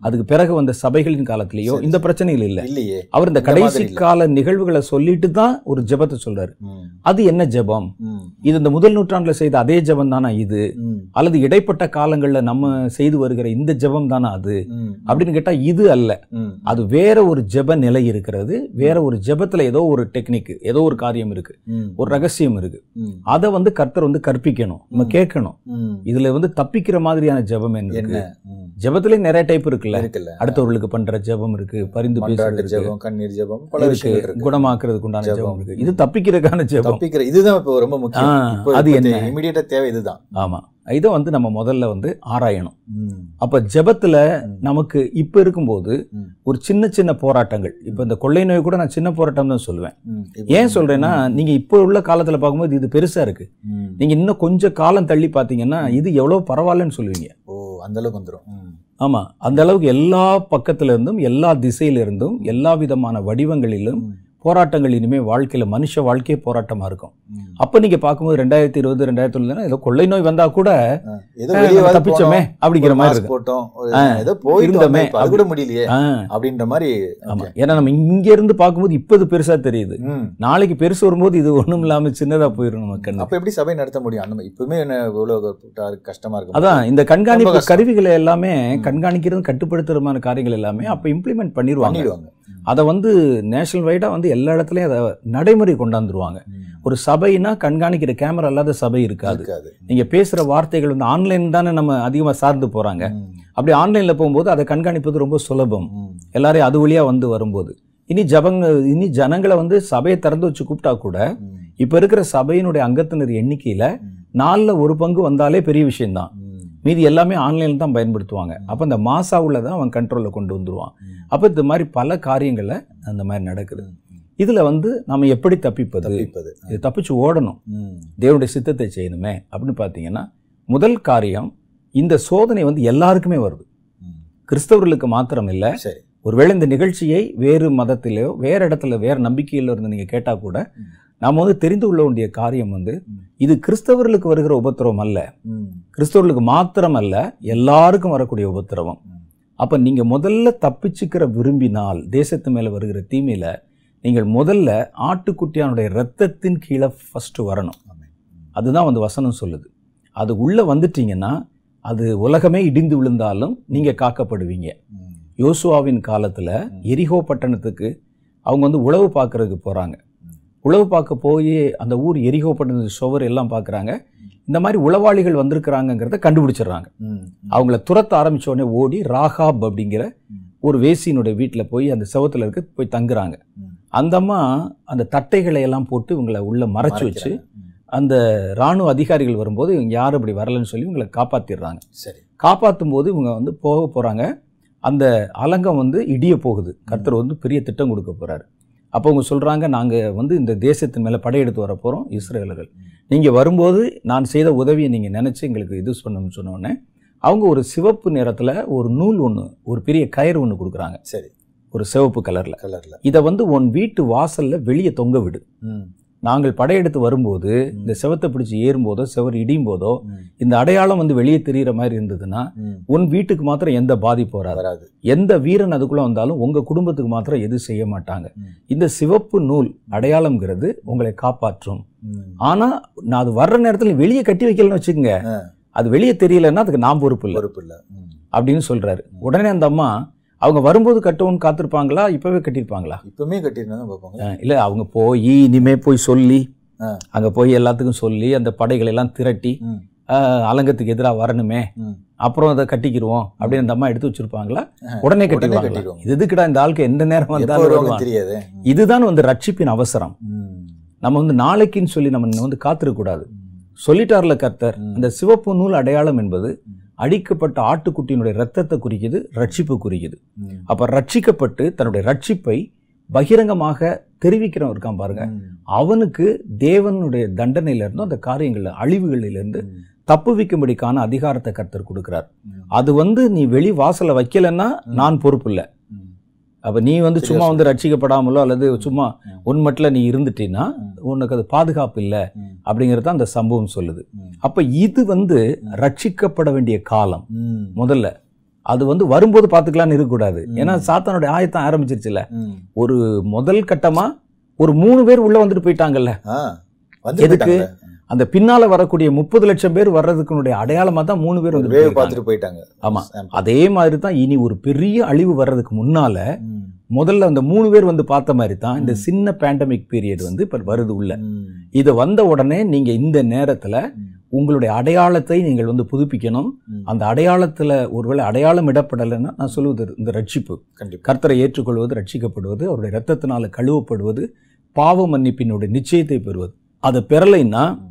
அதுக்கு பிறகு வந்த சபைகளின் காலத்திலேயோ சரி, இந்த சரி. பிரச்சனைகள் இல்லை இல்லையே அவர் இந்த இந்த கடைசி மாதிரி இல்ல. கால நிகழ்வுகளை சொல்லிட்டு தான் ஒரு ஜெபத்தை சொல்றாரு ம், அது என்ன ஜெபம் ம், இது இந்த முதல் நூற்றாண்டுல செய்த அதே ஜெபம் தானா இது ம், அல்லது இடைப்பட்ட காலங்கள்ல நம்ம செய்து வருகிற இந்த ஜெபம் தானா அது ம், அப்படின்னு கேட்டா இது அல்ல ம், அது வேற ஒரு ஜெப நிலை இருக்கிறது வேற ஒரு ஜெபத்துல ஏதோ ஒரு டெக்னிக் ஏதோ ஒரு காரியம் இருக்கு ம், ஒரு ரகசியம் இருக்கு ம், அதை வந்து கர்த்தர் வந்து கற்பிக்கணும் நம்ம ம். கேட்கணும் ம். இதுல வந்து தப்பிக்கிற மாதிரியான ஜெபம் என்ன என்ன இருக்கு ம், ஜெபத்திலே நிறைய டைப் இருக்குல்ல இருக்குல்ல அடுத்தவர்களுக்கு பண்ற ஜெபம் இருக்கு பரிந்து பேசுறது மன்றாட்டு இருக்கு ஜெபம் கண்ணீர் ஜெபம் பல இருக்கு விஷயங்கள் இருக்கு குணமாக்குறதுக்கு உண்டான ஜெபம். ஜெபம் இருக்கு இது தப்பிக்கிறதுக்கான ஜெபம் தப்பிக்கிற இதுதான் இப்போ ரொம்ப முக்கியம் ஆ, இப்போ அது என்ன? இமிடியேட்டா தேவை இதுதான் ஆமா இதை வந்து நம்ம முதல்ல வந்து ஆராயணும் ம், அப்ப ஜெபத்துல ம், நமக்கு இப்ப இருக்கும்போது ம். ஒரு சின்ன சின்ன போராட்டங்கள் இப்ப இந்த கொள்ளை நோய் கூட நான் சின்ன போராட்டம் தான் சொல்லுவேன் ம். இப்போ- ஏன் சொல்றேன்னா நீங்க இப்போ உள்ள காலத்துல பார்க்கும்போது இது பெருசா இருக்கு ம். நீங்க இன்னும் கொஞ்சம் காலம் தள்ளி பாத்தீங்கன்னா இது எவ்வளவு பரவாயில்லன்னு சொல்லுவீங்க ஓ அந்த அளவுக்கு வந்துரும் ம், ஆமா அந்த அளவுக்கு எல்லா பக்கத்துல இருந்தும் எல்லா திசையில இருந்தும் எல்லா விதமான வடிவங்களிலும் ம், போராட்டங்கள் இனிமே வாழ்க்கையில மனுஷ வாழ்க்கையே போராட்டமா இருக்கும் ம். அப்ப நீங்க பார்க்கும்போது ரெண்டாயிரத்தி இருபது ரெண்டாயிரத்தி இருபதுனா ஏதோ கொள்ளை நோய் வந்தா கூட ஆ, ஏதோ அஹ், வெளியே நம்ம தப்பிச்சோமே அப்படிங்கிற மாதிரி இருக்கும் போட்டோம் ஒரு ஆ, ஏதோ போயிட்டு இருந்தோமே, வந்தோம், இப்ப அது கூட முடியலையே ஆ, அப்படின்ற மாதிரி ஆமா okay. ஏன்னா நம்ம இங்க இருந்து பார்க்கும்போது இப்ப இது பெருசா தெரியுது ம். நாளைக்கு பெருசு வரும்போது இது ஒண்ணும் இல்லாம சின்னதா போயிடும் நம்ம கண்ணு அப்ப எப்படி சபை நடத்த முடியும் அந்த மாதிரி இப்பவுமே என்ன இவ்வளவு கூட்டா- கஷ்டமா இருக்கு அதான் இந்த ரொம்ப கண்காணிப்பு கஷ்டம். கருவிகளை எல்லாமே ம். கண்காணிக்கிறது கட்டுப்படுத்துறமான காரியங்கள் எல்லாமே அப்ப இம்ப்ளிமெண்ட் பண்ணிடுவாங்க பண்ணிடுவாங்க அதை வந்து நேஷனல் வைடா வந்து எல்லா இடத்துலயும் அதை நடைமுறை கொண்டாந்துருவாங்க ம். ஒரு சபைனா கண்காணிக்கிற கேமரா இல்லாத சபை இருக்காது இருக்காது நீங்க பேசுற வார்த்தைகள் வந்து ஆன்லைன் தானே நம்ம அதிகமா சார்ந்து போறாங்க ம். அப்படி ஆன்லைன்ல போகும்போது அதை கண்காணிப்பது ரொம்ப சுலபம் ம். எல்லாரையும் அது வழியா வந்து வரும்போது இனி ஜபங்க இனி ஜனங்களை வந்து சபையை திறந்து வச்சு கூப்பிட்டா கூட ம். இப்ப இருக்கிற சபையினுடைய அங்கத்தினர் எண்ணிக்கையில ம். நாலுல ஒரு பங்கு வந்தாலே பெரிய விஷயம்தான் ம். மீதி எல்லாமே ஆன்லைன்ல தான் பயன்படுத்துவாங்க அப்ப இந்த மாசாவுல தான் அவன் கண்ட்ரோல்ல கொண்டு வந்துருவான் ம். அப்ப இந்த மாதிரி பல காரியங்களை அந்த மாதிரி நடக்குது ம். இதுல வந்து நம்ம எப்படி தப்பிப்பது தப்பிப்பது இது தப்பிச்சு ஓடணும் ம். தேவனுடைய சித்தத்தை செய்யணுமே அப்படின்னு பார்த்தீங்கன்னா முதல் காரியம் இந்த சோதனை வந்து எல்லாருக்குமே வருது ம். கிறிஸ்தவர்களுக்கு மாத்திரம் இல்லை சரி ஒருவேளை இந்த நிகழ்ச்சியை வேறு மதத்திலேயோ வேற இடத்துல வேற நம்பிக்கையில இருந்து நீங்க கேட்டா கூட ம். நாம வந்து தெரிந்து கொள்ள வேண்டிய காரியம் வந்து ம். இது கிறிஸ்தவர்களுக்கு வருகிற உபத்திரவம் அல்ல ம். கிறிஸ்தவர்களுக்கு மாத்திரம் அல்ல எல்லாருக்கும் வரக்கூடிய உபத்திரவம் ம். அப்ப நீங்க முதல்ல தப்பிச்சுக்கிற விரும்பினால் தேசத்து மேல வருகிற தீமையில நீங்கள் முதல்ல ஆட்டுக்குட்டியானுடைய ரத்தத்தின் கீழே ஃபர்ஸ்ட் வரணும் ஆமென். ம். அதுதான் வந்து வசனம் சொல்லுது அது உள்ள வந்துட்டீங்கன்னா அது உலகமே இடிந்து விழுந்தாலும் நீங்க காக்கப்படுவீங்க ம். யோசுவாவின் காலத்துல ம். எரிகோ பட்டணத்துக்கு அவங்க வந்து உழவு பார்க்கறதுக்கு போறாங்க ம். உழவு பார்க்க போய் அந்த ஊர் எரிகோ பட்டணத்து சுவர் எல்லாம் பார்க்கறாங்க இந்த மாதிரி உளவாளிகள் வந்திருக்கிறாங்கங்கிறத கண்டுபிடிச்சிடுறாங்க ம். அவங்கள துரத்த ஆரம்பிச்ச உடனே ஓடி ராகாப் அப்படிங்கிற ம். ஒரு வேசியினுடைய வீட்டில் போய் அந்த செவத்துல இருக்க போய் தங்குறாங்க ம். அந்த அம்மா அந்த தட்டைகளை எல்லாம் போட்டு இவங்களை உள்ள மறைச்சு வச்சு மறைக்கிறாங்க. ம். அந்த ராணுவ அதிகாரிகள் வரும்போது இவங்க யாரும் அப்படி வரலன்னு சொல்லி இவங்களை காப்பாத்திடுறாங்க சரி காப்பாற்றும் போது இவங்க வந்து போக போறாங்க அந்த அலங்கம் வந்து இடிய போகுது கர்த்தர் வந்து பெரிய திட்டம் கொடுக்க போறாரு அப்போ அவங்க சொல்றாங்க நாங்க வந்து இந்த தேசத்தின் மேல படையெடுத்து வர போறோம் இஸ்ரேலர்கள் நீங்க வரும்போது நான் செய்த உதவியை நீங்க நினைச்சு எங்களுக்கு இது பண்ணணும்னு சொன்ன உடனே அவங்க ஒரு சிவப்பு நிறத்துல ஒரு நூல் ஒன்று ஒரு பெரிய கயிறு ஒன்று கொடுக்குறாங்க சரி ஒரு சிவப்பு கலர்ல கலர்ல இதை வந்து உன் வீட்டு வாசல்ல வெளியே தொங்க விடு ம். நாங்கள் படையெடுத்து வரும்போது ம். இந்த செவத்தை பிடிச்சி ஏறும் போதோ செவர் இடியும் போதோ ம். இந்த அடையாளம் வந்து வெளியே தெரியிற மாதிரி இருந்ததுன்னா ம். உன் வீட்டுக்கு மாத்திரம் எந்த பாதிப்பு வராது வராது எந்த வீரன் அதுக்குள்ள வந்தாலும் உங்க குடும்பத்துக்கு மாத்திரம் எதுவும் செய்ய மாட்டாங்க ம். இந்த சிவப்பு நூல் அடையாளம்ங்கிறது உங்களை காப்பாற்றும் ம். ஆனா நான் அது வர்ற நேரத்துல வெளியே கட்டி வைக்கலன்னு வச்சுக்கோங்க ஆ. அது வெளியே தெரியலன்னா அதுக்கு நான் பொறுப்பு இல்லை பொறுப்பு இல்ல ம். அப்படின்னு சொல்றாரு உடனே அந்த அம்மா அவங்க வரும்போது கட்டவும் காத்திருப்பாங்களா இப்பவே கட்டியிருப்பாங்களா இப்பவுமே கட்டிருந்தா தான் பார்ப்பாங்க அஹ் இல்ல அவங்க போய் இனிமே போய் சொல்லி ஆ. அங்க போய் எல்லாத்துக்கும் சொல்லி அந்த படைகளை எல்லாம் திரட்டி ம். அஹ், அலங்கத்துக்கு எதிராக வரணுமே ம். அப்புறம் அதை கட்டிக்கிருவோம் அப்படின்னு அந்த அம்மா எடுத்து வச்சிருப்பாங்களா ஆஹா. உடனே உடனே கட்டிடுவாங்க கட்டிடுவாங்க. இது எதுக்குடா இந்த ஆளுக்கு எந்த நேரம் எப்ப வந்தாலும் வருவாங்க வருவான் தெரியாது இதுதான் வந்து ரட்சிப்பின் அவசரம் ம். நம்ம வந்து நாளைக்குன்னு சொல்லி நம்ம வந்து காத்திருக்க கூடாது ம். சொல்லிட்டார்ல கர்த்தர் ம். அந்த சிவப்பு நூல் அடையாளம் என்பது ம். அடிக்கப்பட்ட ஆட்டுக்குட்டியினுடைய ரத்தத்தை குறிக்குது ரட்சிப்பு குறிக்குது ம். அப்ப ரட்சிக்கப்பட்டு தன்னுடைய ரட்சிப்பை பகிரங்கமாக தெரிவிக்கிறவன் இருக்கான் பாருங்க ம். அவனுக்கு தேவனுடைய தண்டனையில இருந்தும் அந்த காரியங்கள்ல அழிவுகளில இருந்து ம். தப்புவிக்கும்படிக்கான அதிகாரத்தை கர்த்தர் கொடுக்கிறார் ம். அது வந்து நீ வெளி வாசல்ல வைக்கலன்னா ம். நான் பொறுப்பு இல்லை ம். அப்ப நீ வந்து சரியா சும்மா வந்து ரட்சிக்கப்படாமலோ அல்லது சும்மா ம். உன்மட்டில் நீ இருந்துட்டீன்னா ம். உனக்கு அது பாதுகாப்பு இல்லை ம். அப்படிங்கிறது அந்த சம்பவம் சொல்லுது ம். அப்ப இது வந்து ரட்சிக்கப்பட வேண்டிய காலம் ம். முதல்ல அது வந்து வரும்போது பார்த்துக்கலாம்னு இருக்கக்கூடாது ம். ஏன்னா சாத்தானுடைய ஆயத்தம் ஆரம்பிச்சிருச்சுல ம். ஒரு முதல் கட்டமா ஒரு மூணு பேர் உள்ள வந்துட்டு போயிட்டாங்கல்ல ஆ, வந்து எதுக்கு? போயிட்டாங்கல்ல. அந்த பின்னால வரக்கூடிய முப்பது லட்சம் பேர் வர்றதுக்குனுடைய அடையாளமா தான் மூணு பேர் ஒரு வந்து வேவ் போயிருக்காங்க. பார்த்துட்டு போயிட்டாங்க ஆமா. Sample. அதே மாதிரி தான் இனி ஒரு பெரிய அழிவு வர்றதுக்கு முன்னால ம். முதல்ல அந்த மூணு பேர் வந்து பார்த்த மாதிரி தான் இந்த ம். சின்ன பேண்டமிக் பீரியட் வந்து இப்ப வருது உள்ள ம். இது வந்த உடனே நீங்க இந்த நேரத்துல ம். உங்களுடைய அடையாளத்தை நீங்கள் வந்து புதுப்பிக்கணும் ம். அந்த அடையாளத்துல ஒருவேளை அடையாளம் இடப்படலைன்னா நான் சொல்லுவது இந்த ரட்சிப்பு கண்டிப்பா கர்த்தரை ஏற்றுக்கொள்வது ரட்சிக்கப்படுவது அவருடைய ரத்தத்தினால கழுவப்படுவது பாவ மன்னிப்பினுடைய நிச்சயத்தை பெறுவது அதை பெறலைன்னா ம்.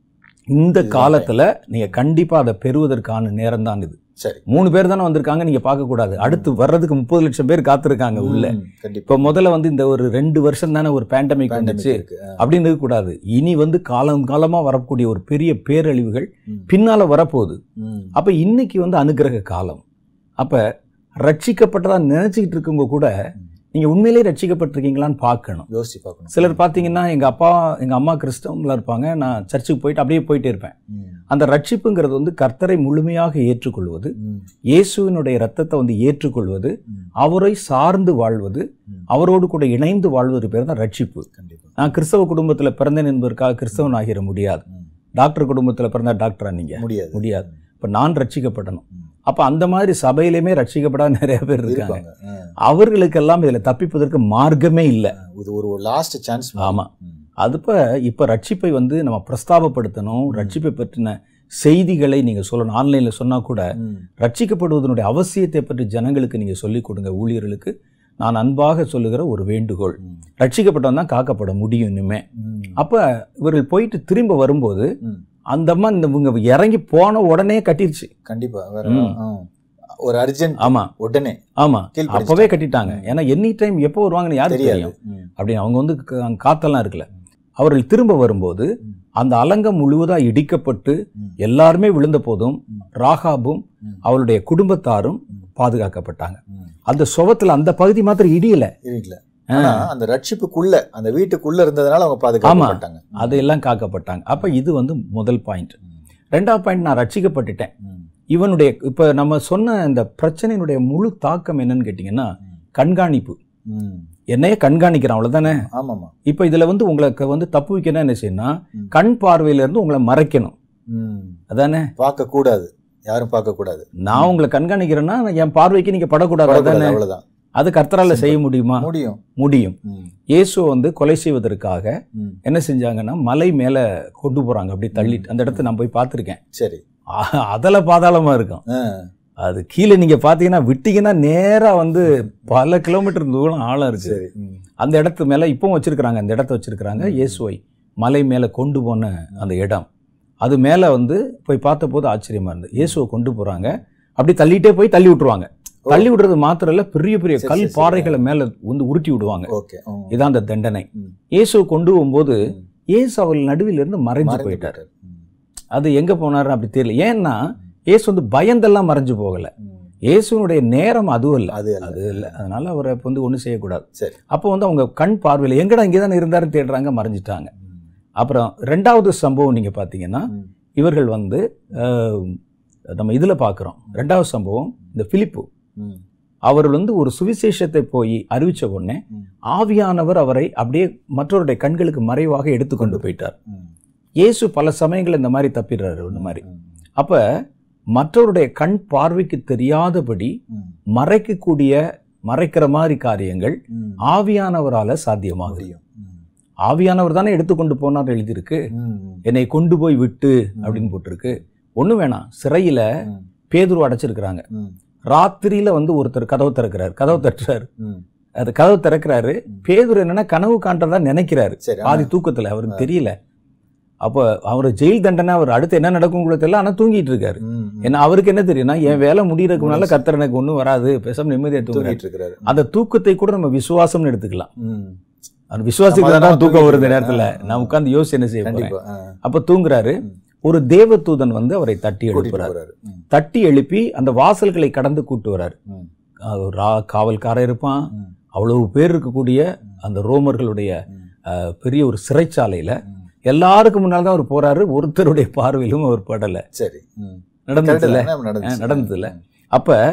இந்த இதுதான் காலத்துல நீங்க கண்டிப்பா அதை பெறுவதற்கான நேரம் தான் இது சரி மூணு பேர் தானே வந்திருக்காங்க நீங்க பார்க்க கூடாது அடுத்து வர்றதுக்கு முப்பது லட்சம் பேர் காத்திருக்காங்க உள்ள ம். கண்டிப்பா இப்ப முதல்ல வந்து இந்த ஒரு ரெண்டு வருஷம் தானே ஒரு பேண்டமிக் Pandemic வந்துச்சு இருக்கு ஆ. அப்படின்னு இருக்கக்கூடாது இனி வந்து காலம் காலமா வரக்கூடிய ஒரு பெரிய பேரழிவுகள் ம். பின்னால வரப்போகுது ம். அப்ப இன்னைக்கு வந்து அனுக்கிரக காலம் அப்ப ரட்சிக்கப்பட்டதா நினைச்சுக்கிட்டு இருக்கவங்க கூட ம். நீங்க உண்மையிலேயே ரட்சிக்கப்பட்டிருக்கீங்களான்னு பார்க்கணும் யோசிச்சு பார்க்கணும் சிலர் பார்த்தீங்கன்னா எங்க அப்பா எங்க அம்மா கிறிஸ்தவங்களா இருப்பாங்க நான் சர்ச்சுக்கு போயிட்டு அப்படியே போயிட்டே இருப்பேன் ம். அந்த ரட்சிப்புங்கிறது வந்து கர்த்தரை முழுமையாக ஏற்றுக்கொள்வது ம். இயேசுவினுடைய ரத்தத்தை வந்து ஏற்றுக்கொள்வது ம். அவரை சார்ந்து வாழ்வது ம். அவரோடு அவரோடு கூட இணைந்து வாழ்வது பேர் தான் ரட்சிப்பு கண்டிப்பா நான் கிறிஸ்தவ குடும்பத்துல பிறந்தேன் என்பதற்காக கிறிஸ்தவன் ஆகிட முடியாது ம். டாக்டர் குடும்பத்துல பிறந்தா டாக்டரா நீங்க முடியாது முடியாது இப்ப நான் ரட்சிக்கப்படணும் ம். அப்ப அந்த மாதிரி சபையிலுமே ரட்சிக்கப்படாத நிறைய பேர் இருக்காங்க இருப்பாங்க ஆ. அவர்களுக்கெல்லாம் இதுல தப்பிப்பதற்கு மார்க்கமே இல்லை இது ஒரு லாஸ்ட் சான்ஸ் ஆமா. அதுப்ப இப்ப ரட்சிப்பை வந்து நம்ம பிரஸ்தாபப்படுத்தணும் ரட்சிப்பை பற்றின செய்திகளை நீங்க சொல்லணும் ஆன்லைன்ல சொன்னா கூட ரட்சிக்கப்படுவதனுடைய அவசியத்தை பற்றி ஜனங்களுக்கு நீங்க சொல்லிக் கொடுங்க ஊழியர்களுக்கு நான் அன்பாக சொல்லுகிற ஒரு வேண்டுகோள் ரட்சிக்கப்பட்டவன் தான் காக்கப்பட முடியும் இனிமே அப்ப இவர்கள் போயிட்டு திரும்ப வரும்போது ம். அந்த அம்மா இந்த இவங்க இறங்கி போன உடனே கட்டிருச்சு கண்டிப்பா வேற ம். ஆ. ஒரு அர்ஜென்ட் ஆமா உடனே ஆமா கீழ்ப்படிச்சிட்டாங்க. அப்பவே கட்டிட்டாங்க ஏன்னா எனி டைம் எப்போ வருவாங்கன்னு யாருக்கு தெரியாது தெரியும் ம். அப்படின்னு அவங்க வந்து க- அங்க காத்தெல்லாம் இருக்குல்ல அவர்கள் திரும்ப வரும்போது ம். அந்த அலங்கம் முழுவதா இடிக்கப்பட்டு ம். எல்லாருமே விழுந்த போதும் ம். ராகாபும் ம். அவளுடைய குடும்பத்தாரும் ம். பாதுகாக்கப்பட்டாங்க ம். அந்த சுவத்துல அந்த பகுதி மாத்திரம் இடியல இருக்கல ஆனா அந்த ரட்சிப்புக்குள்ள அந்த வீட்டுக்குள்ள இருந்ததுனால அவங்க ஆமா. பாதுகாக்கப்பட்டாங்க அதையெல்லாம் காக்கப்பட்டாங்க அப்ப இது வந்து முதல் பாயிண்ட் ம். ரெண்டாவது பாயிண்ட் நான் ரட்சிக்கப்பட்டுட்டேன் ம். இவனுடைய இப்ப நம்ம சொன்ன இந்த பிரச்சனையினுடைய முழு தாக்கம் என்னன்னு கேட்டீங்கன்னா ம். கண்காணிப்பு ம். என்னையே கண்காணிக்கிறான் அவ்வளவுதானே ஆமாமா இப்ப இதுல வந்து உங்களுக்கு வந்து தப்பு வைக்கணும் என்ன செய்யணும்னா ம். கண் பார்வையில இருந்து உங்களை மறைக்கணும் ம். அதானே பார்க்க கூடாது யாரும் பார்க்க கூடாது நான் உங்களை கண்காணிக்கிறேன்னா என் பார்வைக்கு நீங்க படக்கூடாது படக்கூடாது, அதானே அவ்வளவுதான் அது கர்த்தரால Simple. செய்ய முடியுமா முடியும் முடியும் ம். இயேசுவை வந்து கொலை செய்வதற்காக ம். என்ன செஞ்சாங்கன்னா மலை மேல கொண்டு போறாங்க அப்படி தள்ளிட்டு அந்த இடத்த நான் போய் பார்த்திருக்கேன் சரி அ- அதல பாதாளமா இருக்கும் ஆ. அது கீழே நீங்க பாத்தீங்கன்னா விட்டீங்கன்னா நேரா வந்து பல கிலோமீட்டர் தூரம் ஆழம் இருக்கு சரி ம். அந்த இடத்து மேல இப்பவும் வச்சிருக்கிறாங்க அந்த இடத்த வச்சிருக்கிறாங்க ம். இயேசுவை மலை மேல கொண்டு போன அந்த இடம் அது மேல வந்து போய் பார்த்த போது ஆச்சரியமா இருந்தது இயேசுவை கொண்டு போறாங்க அப்படி தள்ளிட்டே போய் தள்ளி விட்டுருவாங்க ஓ. தள்ளி விடுறது மாத்திரம் இல்ல பெரிய பெரிய சரி, கல் சரி, சரி. பாறைகளை மேல வந்து உருட்டி விடுவாங்க ஓகே ம். இதான் அந்த தண்டனை ம். இயேசுவை கொண்டு போகும்போது ம். இயேசு அவர்கள் நடுவில் இருந்து மறைஞ்சு மறைந்து போயிட்டார் போயிட்டார். ம். அது எங்க போனாரு அப்படி தெரியல ஏன்னா இயேசு வந்து பயந்தெல்லாம் மறைஞ்சு போகல ம். இயேசுனுடைய நேரம் அதுவும் இல்ல அது அல்ல அது இல்லை அதனால அவரை இப்ப வந்து ஒன்றும் செய்யக்கூடாது சரி. அப்போ வந்து அவங்க கண் பார்வையில் எங்கடா இங்கே தானே இருந்தாருன்னு தேடுறாங்க மறைஞ்சிட்டாங்க ம். அப்புறம் ரெண்டாவது சம்பவம் நீங்க பார்த்தீங்கன்னா ம். இவர்கள் வந்து அஹ், நம்ம இதுல பார்க்குறோம் ரெண்டாவது சம்பவம் இந்த பிலிப்பு ம். அவர் வந்து ஒரு சுவிசேஷத்தை போய் அறிவிச்ச உடனே ம். ஆவியானவர் அவரை அப்படியே மற்றவருடைய கண்களுக்கு மறைவாக எடுத்துக்கொண்டு போயிட்டார் ம். இயேசு பல சமயங்கள் இந்த மாதிரி தப்பிடுறாரு இந்த மாதிரி ம். அப்ப மற்றவருடைய கண் பார்வைக்கு தெரியாதபடி ம். மறைக்கக்கூடிய மறைக்கிற மாதிரி காரியங்கள் ம். ஆவியானவரால சாத்தியமாகுது முடியும் ம். ஆவியானவர் தானே எடுத்துக்கொண்டு போனார் எழுதியிருக்கு ம். என்னை கொண்டு போய் விட்டு அப்படின்னு போட்டிருக்கு ஒண்ணும் வேணாம் சிறையில ம். பேதுரு அடைச்சிருக்கிறாங்க ம். ராத்திரியில வந்து ஒருத்தர் கதவு திறக்கிறாரு கதவு தட்டுறாரு ம். அது கதவு திறக்கிறாரு பேதுரு என்னன்னா கனவு காண்றதா நினைக்கிறாரு சரி ஆ. பாதி தூக்கத்துல அவருக்கு தெரியல அப்போ அவர் ஜெயில் தண்டனை அவர் அடுத்து என்ன நடக்கும் கூட தெரியல ஆனா தூங்கிட்டு இருக்காரு ம். ம். ஏன்னா அவருக்கு என்ன தெரியும்னா என் வேலை முடியறதுக்கு முன்னால கர்த்தர் எனக்கு ஒண்ணும் வராது பேசாம நிம்மதியா தூங்குறாரு தூங்கிட்டு இருக்கிறாரு அந்த தூக்கத்தை கூட நம்ம விசுவாசம்னு எடுத்துக்கலாம் ம். அந்த விசுவாசிக்கு நம்ம தான் தான் தூக்கம் வருது தூங்கிட்டு நேரத்துல இருக்கோம். நான் உட்கார்ந்து யோசிச்சு என்ன செய்ய போறேன் கண்டிப்பா ஆ. அப்ப தூங்குறாரு ம். ஒரு தேவதூதன் வந்து அவரை தட்டி கூட்டிட்டு எழுப்புறாரு போறாரு ம். தட்டி எழுப்பி அந்த வாசல்களை கடந்து கூட்டு வராரு ம். அது ஒரு ரா- காவல்காரன் இருப்பான் ம். அவ்வளவு பேர் இருக்கக்கூடிய அந்த ரோமர்களுடைய ம். அஹ், பெரிய ஒரு சிறைச்சாலையில ம். எல்லாருக்கும் முன்னால் தான் அவர் போறாரு ஒருத்தருடைய பார்வையிலும் அவர் படல சரி ம். நடந்ததுல கரெக்ட் தான், நடந்துச்சு. நடந்ததுல. ம். அப்ப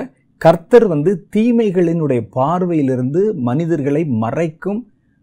கர்த்தர் வந்து தீமைகளினுடைய பார்வையிலிருந்து மனிதர்களை மறைக்கும்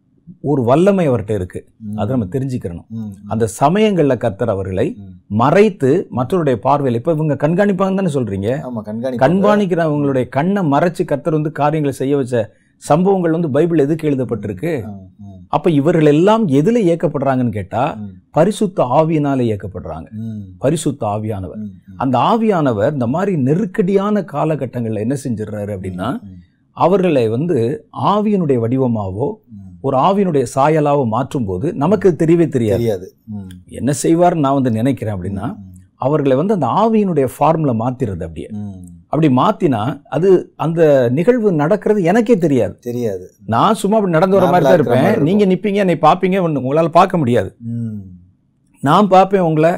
ஒரு வல்லமை அவர்கிட்ட இருக்கு ம். அதை நம்ம தெரிஞ்சுக்கிறணும் ம். அந்த சமயங்கள்ல கர்த்தர் அவர்களை ம். மறைத்து மற்றவருடைய பார்வையில் இப்ப இவங்க கண்காணிப்பாங்க தானே சொல்றீங்க ஆமா கண்காணி கண்காணிக்கிறவங்களுடைய கண்ணை மறைச்சு கர்த்தர் வந்து காரியங்களை செய்ய வச்ச சம்பவங்கள் வந்து பைபிள் எதுக்கு எழுதப்பட்டிருக்கு அப்ப இவர்கள் எல்லாம் எதுல இயக்கப்படுறாங்கன்னு கேட்டா பரிசுத்த ஆவியினால இயக்கப்படுறாங்க பரிசுத்த ஆவியானவர் அந்த ஆவியானவர் இந்த மாதிரி நெருக்கடியான காலகட்டங்கள்ல என்ன செஞ்சிடுறாரு அப்படின்னா அவர்களை வந்து ஆவியினுடைய வடிவமாவோ ஒரு ஆவியினுடைய சாயலாவோ மாற்றும் போது நமக்கு தெரியவே தெரியாது தெரியாது ம். என்ன செய்வார்னு நான் வந்து நினைக்கிறேன் அப்படின்னா அவர்களை வந்து அந்த ஆவியினுடைய ஃபார்முல மாத்திடுறது அப்படியே ம். அப்படி மாத்தினா அது அந்த நிகழ்வு நடக்கிறது எனக்கே தெரியாது தெரியாது நான் சும்மா அப்படி நடந்து வர நாமளா மாதிரி தான் இருக்கிற மாதிரி இருப்பேன் இருக்கும். நீங்க நிப்பீங்க என்னை பார்ப்பீங்க ஒண்ணு உங்களால பார்க்க முடியாது ம். நான் பார்ப்பேன் உங்களை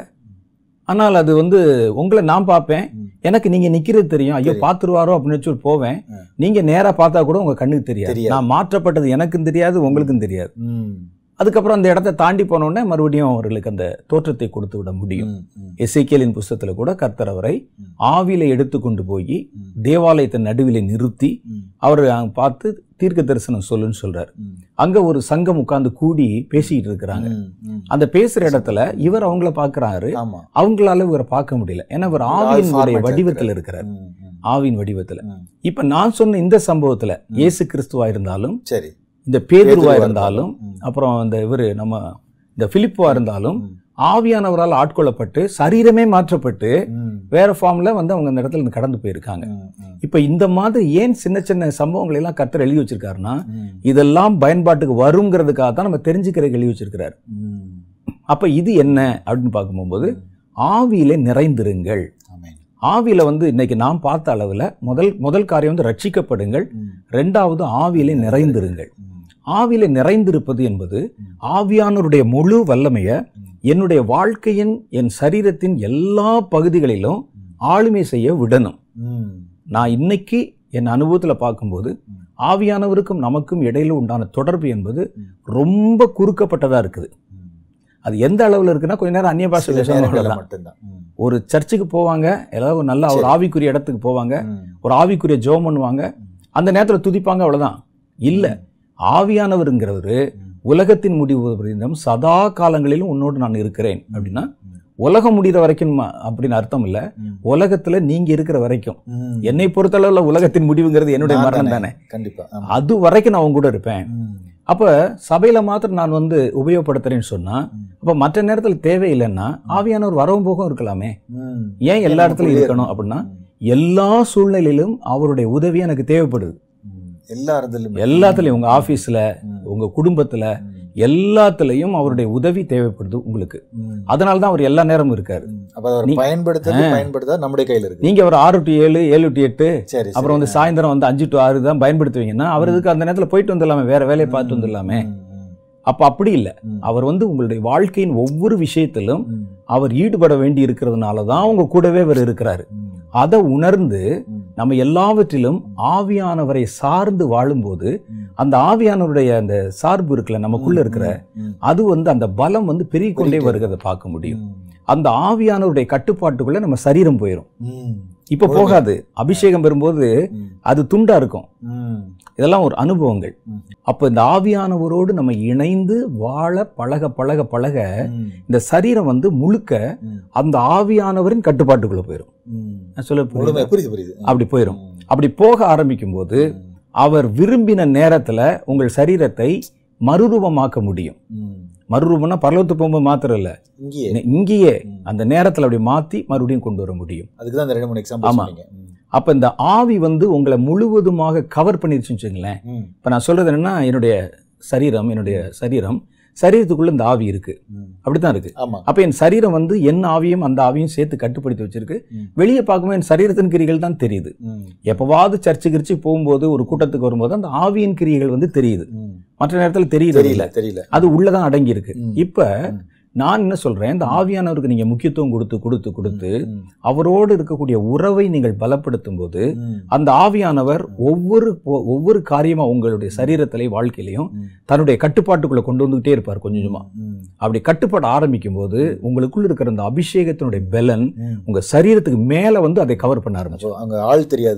ஆனால் அது வந்து உங்களை நான் பார்ப்பேன் ம். எனக்கு நீங்க நிக்கிறது தெரியும் ஐயோ தெரியும். பார்த்துருவாரோ அப்படின்னு சொல்லி போவேன் ஆ. நீங்க நேரா பார்த்தா கூட உங்க கண்ணுக்கு தெரியாது தெரியாது. நான் மாற்றப்பட்டது எனக்கும் தெரியாது உங்களுக்கும் தெரியாது ம். அதுக்கப்புறம் அந்த இடத்தை தாண்டி போன உடனே மறுபடியும் அவர்களுக்கு அந்த தோற்றத்தை கொடுத்து விட முடியும் ம். ம். எசேக்கியேலின் புஸ்தகத்துல கூட கர்த்தர் அவரை ம். ஆவியில எடுத்து கொண்டு போய் ம். தேவாலயத்தை நடுவிலே நிறுத்தி ம். அவர் அங்க பார்த்து தீர்க்க தரிசனம் சொல்லுன்னு சொல்றாரு ம். அங்க ஒரு சங்கம் உட்கார்ந்து கூடி பேசிட்டு இருக்கிறாங்க ம். ம். அந்த பேசுற இடத்துல இவர் அவங்கள பார்க்கறாரு ஆமா அவங்களால இவரை பார்க்க முடியல ஏன்னா இவர் ஆள் ஆவியினுடைய format வடிவத்துல இருக்கிறார் ம். ம். ஆவியின் வடிவத்துல ம். இப்ப நான் சொன்ன இந்த சம்பவத்துல இயேசு கிறிஸ்துவா இருந்தாலும் சரி இந்த பேதுருவா பேதுருவா இருந்தாலும் ம். அப்புறம் இந்த இவரு நம்ம இந்த பிலிப்புவா இருந்தாலும் ம். ஆவியானவரால் ஆட்கொள்ளப்பட்டு சரீரமே மாற்றப்பட்டு ம். வேற வேற ஃபார்ம்ல வந்து அவங்க அந்த இடத்துல இருந்து கடந்து போயிருக்காங்க ம். ம். இப்ப இந்த மாதிரி ஏன் சின்ன சின்ன சம்பவங்களை எல்லாம் கர்த்தர் எழுதி வச்சிருக்காருன்னா ம். இதெல்லாம் பயன்பாட்டுக்கு வருங்கிறதுக்காக தான் நம்ம தெரிஞ்சுக்கிறதுக்கு எழுதி வச்சிருக்கிறார் ம். அப்ப இது என்ன அப்படின்னு பார்க்கும்போது ஆவியிலே நிறைந்திருங்கள் ஆமென். ஆவியில வந்து இன்னைக்கு நாம் பார்த்த அளவுல முதல் முதல் காரியம் வந்து ரட்சிக்கப்படுங்கள் ம். ரெண்டாவது ஆவியிலே நிறைந்திருங்கள் ம். ஆவியிலே நிறைந்திருப்பது என்பது ம். ஆவியானவருடைய முழு வல்லமைய ம். என்னுடைய வாழ்க்கையின் என் சரீரத்தின் எல்லா பகுதிகளிலும் ஆளுமை செய்ய விடணும் ம். நான் இன்னைக்கு என் அனுபவத்துல பார்க்கும்போது ம். ஆவியானவருக்கும் நமக்கும் இடையில உண்டான தொடர்பு என்பது ம். ரொம்ப குறுக்கப்பட்டதா இருக்குது ம். அது எந்த அளவுல இருக்குன்னா கொஞ்ச நேரம் அந்நிய பாஷை சில பேசணும் நேரங்கள்ல அவ்வளவுதான். மட்டும்தான் ம். ஒரு சர்ச்சுக்கு போவாங்க ஏதாவது ஒரு நல்ல ஒரு சரி. ஆவிக்குரிய இடத்துக்கு போவாங்க ம். ஒரு ஆவிக்குரிய ஜெபம் பண்ணுவாங்க அந்த நேரத்துல துதிப்பாங்க அவ்வளவுதான் இல்ல ஆவியானவருங்கிறவரு ம். உலகத்தின் முடிவு வரைக்கும் சதா காலங்களிலும் உன்னோடு நான் இருக்கிறேன் அப்படின்னா ம். உலகம் முடிகிற வரைக்கும் ம- அப்படின்னு அர்த்தம் இல்ல ம். உலகத்துல நீங்க இருக்கிற வரைக்கும் ம். என்னை பொறுத்தளவுல உலகத்தின் முடிவுங்கிறது என்னுடைய நான் மரணம் தானே கண்டிப்பா ஆமா. அது வரைக்கும் நான் உங்க கூட இருப்பேன் ம். அப்ப சபையில மாத்திரம் நான் வந்து உபயோகப்படுத்துறேன்னு சொன்னா ம். அப்ப மற்ற நேரத்துல தேவையில்லைன்னா ஆவியானவர் வரவும் போகும் இருக்கலாமே ம். ஏன் எல்லா இடத்துலயும் நமக்குள்ளே இருக்கணும் அப்படின்னா ம். எல்லா சூழ்நிலையிலும் அவருடைய உதவி எனக்கு தேவைப்படுது ம். எல்லா இடத்துலயும் எல்லாத்துலயும் உங்க ஆபீஸ்ல ம். உங்க குடும்பத்துல ம். எல்லாத்துலயும் அவருடைய உதவி தேவைப்படுது உங்களுக்கு ம். அதனால தான் அவர் எல்லா நேரமும் இருக்காரு ம். அப்ப அவர் நீ- பயன்படுத்துறது பயன்படுத்தா நம்முடைய கையில இருக்கு நீங்க அவர் ஆறு டு ஏழு ஏழு டு எட்டு சரி சரி. அப்புறம் வந்து சாயந்தரம் வந்து அஞ்சு டு ஆறு தான் பயன்படுத்துவீங்கன்னா அவர் இதுக்கு அந்த நேரத்துல போயிட்டு வந்துடலாமே வேற வேலையை பார்த்து வந்துடலாமே ம். ம். அப்ப அப்படி இல்ல ம். அவர் வந்து உங்களுடைய வாழ்க்கையின் ஒவ்வொரு விஷயத்திலும் ம். அவர் ஈடுபட வேண்டி இருக்கிறதுனால தான் உங்க கூடவே அவர் இருக்கிறாரு ம். அதை உணர்ந்து ம். நம்ம எல்லாவற்றிலும் ஆவியானவரை சார்ந்து வாழும்போது ம். அந்த ஆவியானவருடைய அந்த சார்பு இருக்குல்ல நமக்குள்ள இருக்கிற ம். அது வந்து அந்த பலம் வந்து பெருகிக் கொண்டே பெருகிட்டே வருகிறத பார்க்க முடியும் ம். அந்த ஆவியானவருடைய கட்டுப்பாட்டுக்குள்ள நம்ம சரீரம் போயிடும் ம். இப்ப போகாது அபிஷேகம் பெறும்போது ம். அது துண்டா இருக்கும் ம். இதெல்லாம் ஒரு அனுபவங்கள் ம். அப்ப இந்த ஆவியானவரோடு நம்ம இணைந்து வாழ பழக பழக பழக ம். இந்த சரீரம் வந்து முழுக்க ம். அந்த ஆவியானவரின் கட்டுப்பாட்டுக்குள்ள போயிடும் ம். நான் சொல்ல முழுமை புரியுதா? புரியுது புரியுது அப்படி போயிடும் ம். அப்படி போக ஆரம்பிக்கும் போது ம். அவர் விரும்பின நேரத்துல உங்கள் சரீரத்தை மறுரூபமாக்க முடியும் ம். மறுரூபம்னா பரலோகத்து போகும்போது மாத்திரம் இல்ல இங்கேயே இங்கேயே ம். அந்த நேரத்துல அப்படி மாத்தி மறுபடியும் கொண்டு வர முடியும் அதுக்கு தான் அந்த ரெண்டு மூணு எக்ஸாம்பிள் ஆமா. சொன்னீங்க ம். அப்ப இந்த ஆவி வந்து உங்களை முழுவதுமாக கவர் பண்ணிருச்சுன்னு வச்சுங்களேன் ம். இப்ப நான் சொல்றது என்னன்னா என்னுடைய சரீரம் என்னுடைய சரீரம் சரீரத்துக்குள்ள இந்த ஆவி இருக்கு ம். அப்படித்தான் இருக்கு ஆமா அப்ப என் சரீரம் வந்து என் ஆவியும் அந்த ஆவியும் சேர்த்து கட்டுப்படுத்தி வச்சிருக்கு ம். வெளியே பார்க்கும்போது என் சரீரத்தின் கிரிகள் தான் தெரியுது ம். எப்பவாவது சர்ச்சு கிரிச்சு போகும்போது ஒரு கூட்டத்துக்கு வரும்போது அந்த ஆவியின் கிரியைகள் வந்து தெரியுது ம். மற்ற நேரத்துல தெரியல தெரியல தெரியல அது உள்ளதான் அடங்கி இருக்கு ம். இப்ப ம். நான் என்ன சொல்றேன் இந்த ஆவியானவருக்கு நீங்க முக்கியத்துவம் கொடுத்து கொடுத்து கொடுத்து ம். அவரோடு இருக்கக்கூடிய உறவை நீங்கள் பலப்படுத்தும் போது ம். அந்த ஆவியானவர் ஒவ்வொரு ஒ- ஒவ்வொரு காரியமா உங்களுடைய சரீரத்திலையும் வாழ்க்கையிலையும் ம். தன்னுடைய கட்டுப்பாட்டுக்குள்ள கொண்டு வந்துகிட்டே இருப்பார் கொஞ்சம் கொஞ்சமா ம். அப்படி கட்டுப்பாடு ஆரம்பிக்கும் போது உங்களுக்குள்ள இருக்கிற அந்த அபிஷேகத்தினுடைய பலன் ம். உங்க சரீரத்துக்கு மேல வந்து அதை கவர் பண்ண ஆரம்பிச்சு அப்போ அங்க ஆள் தெரியாது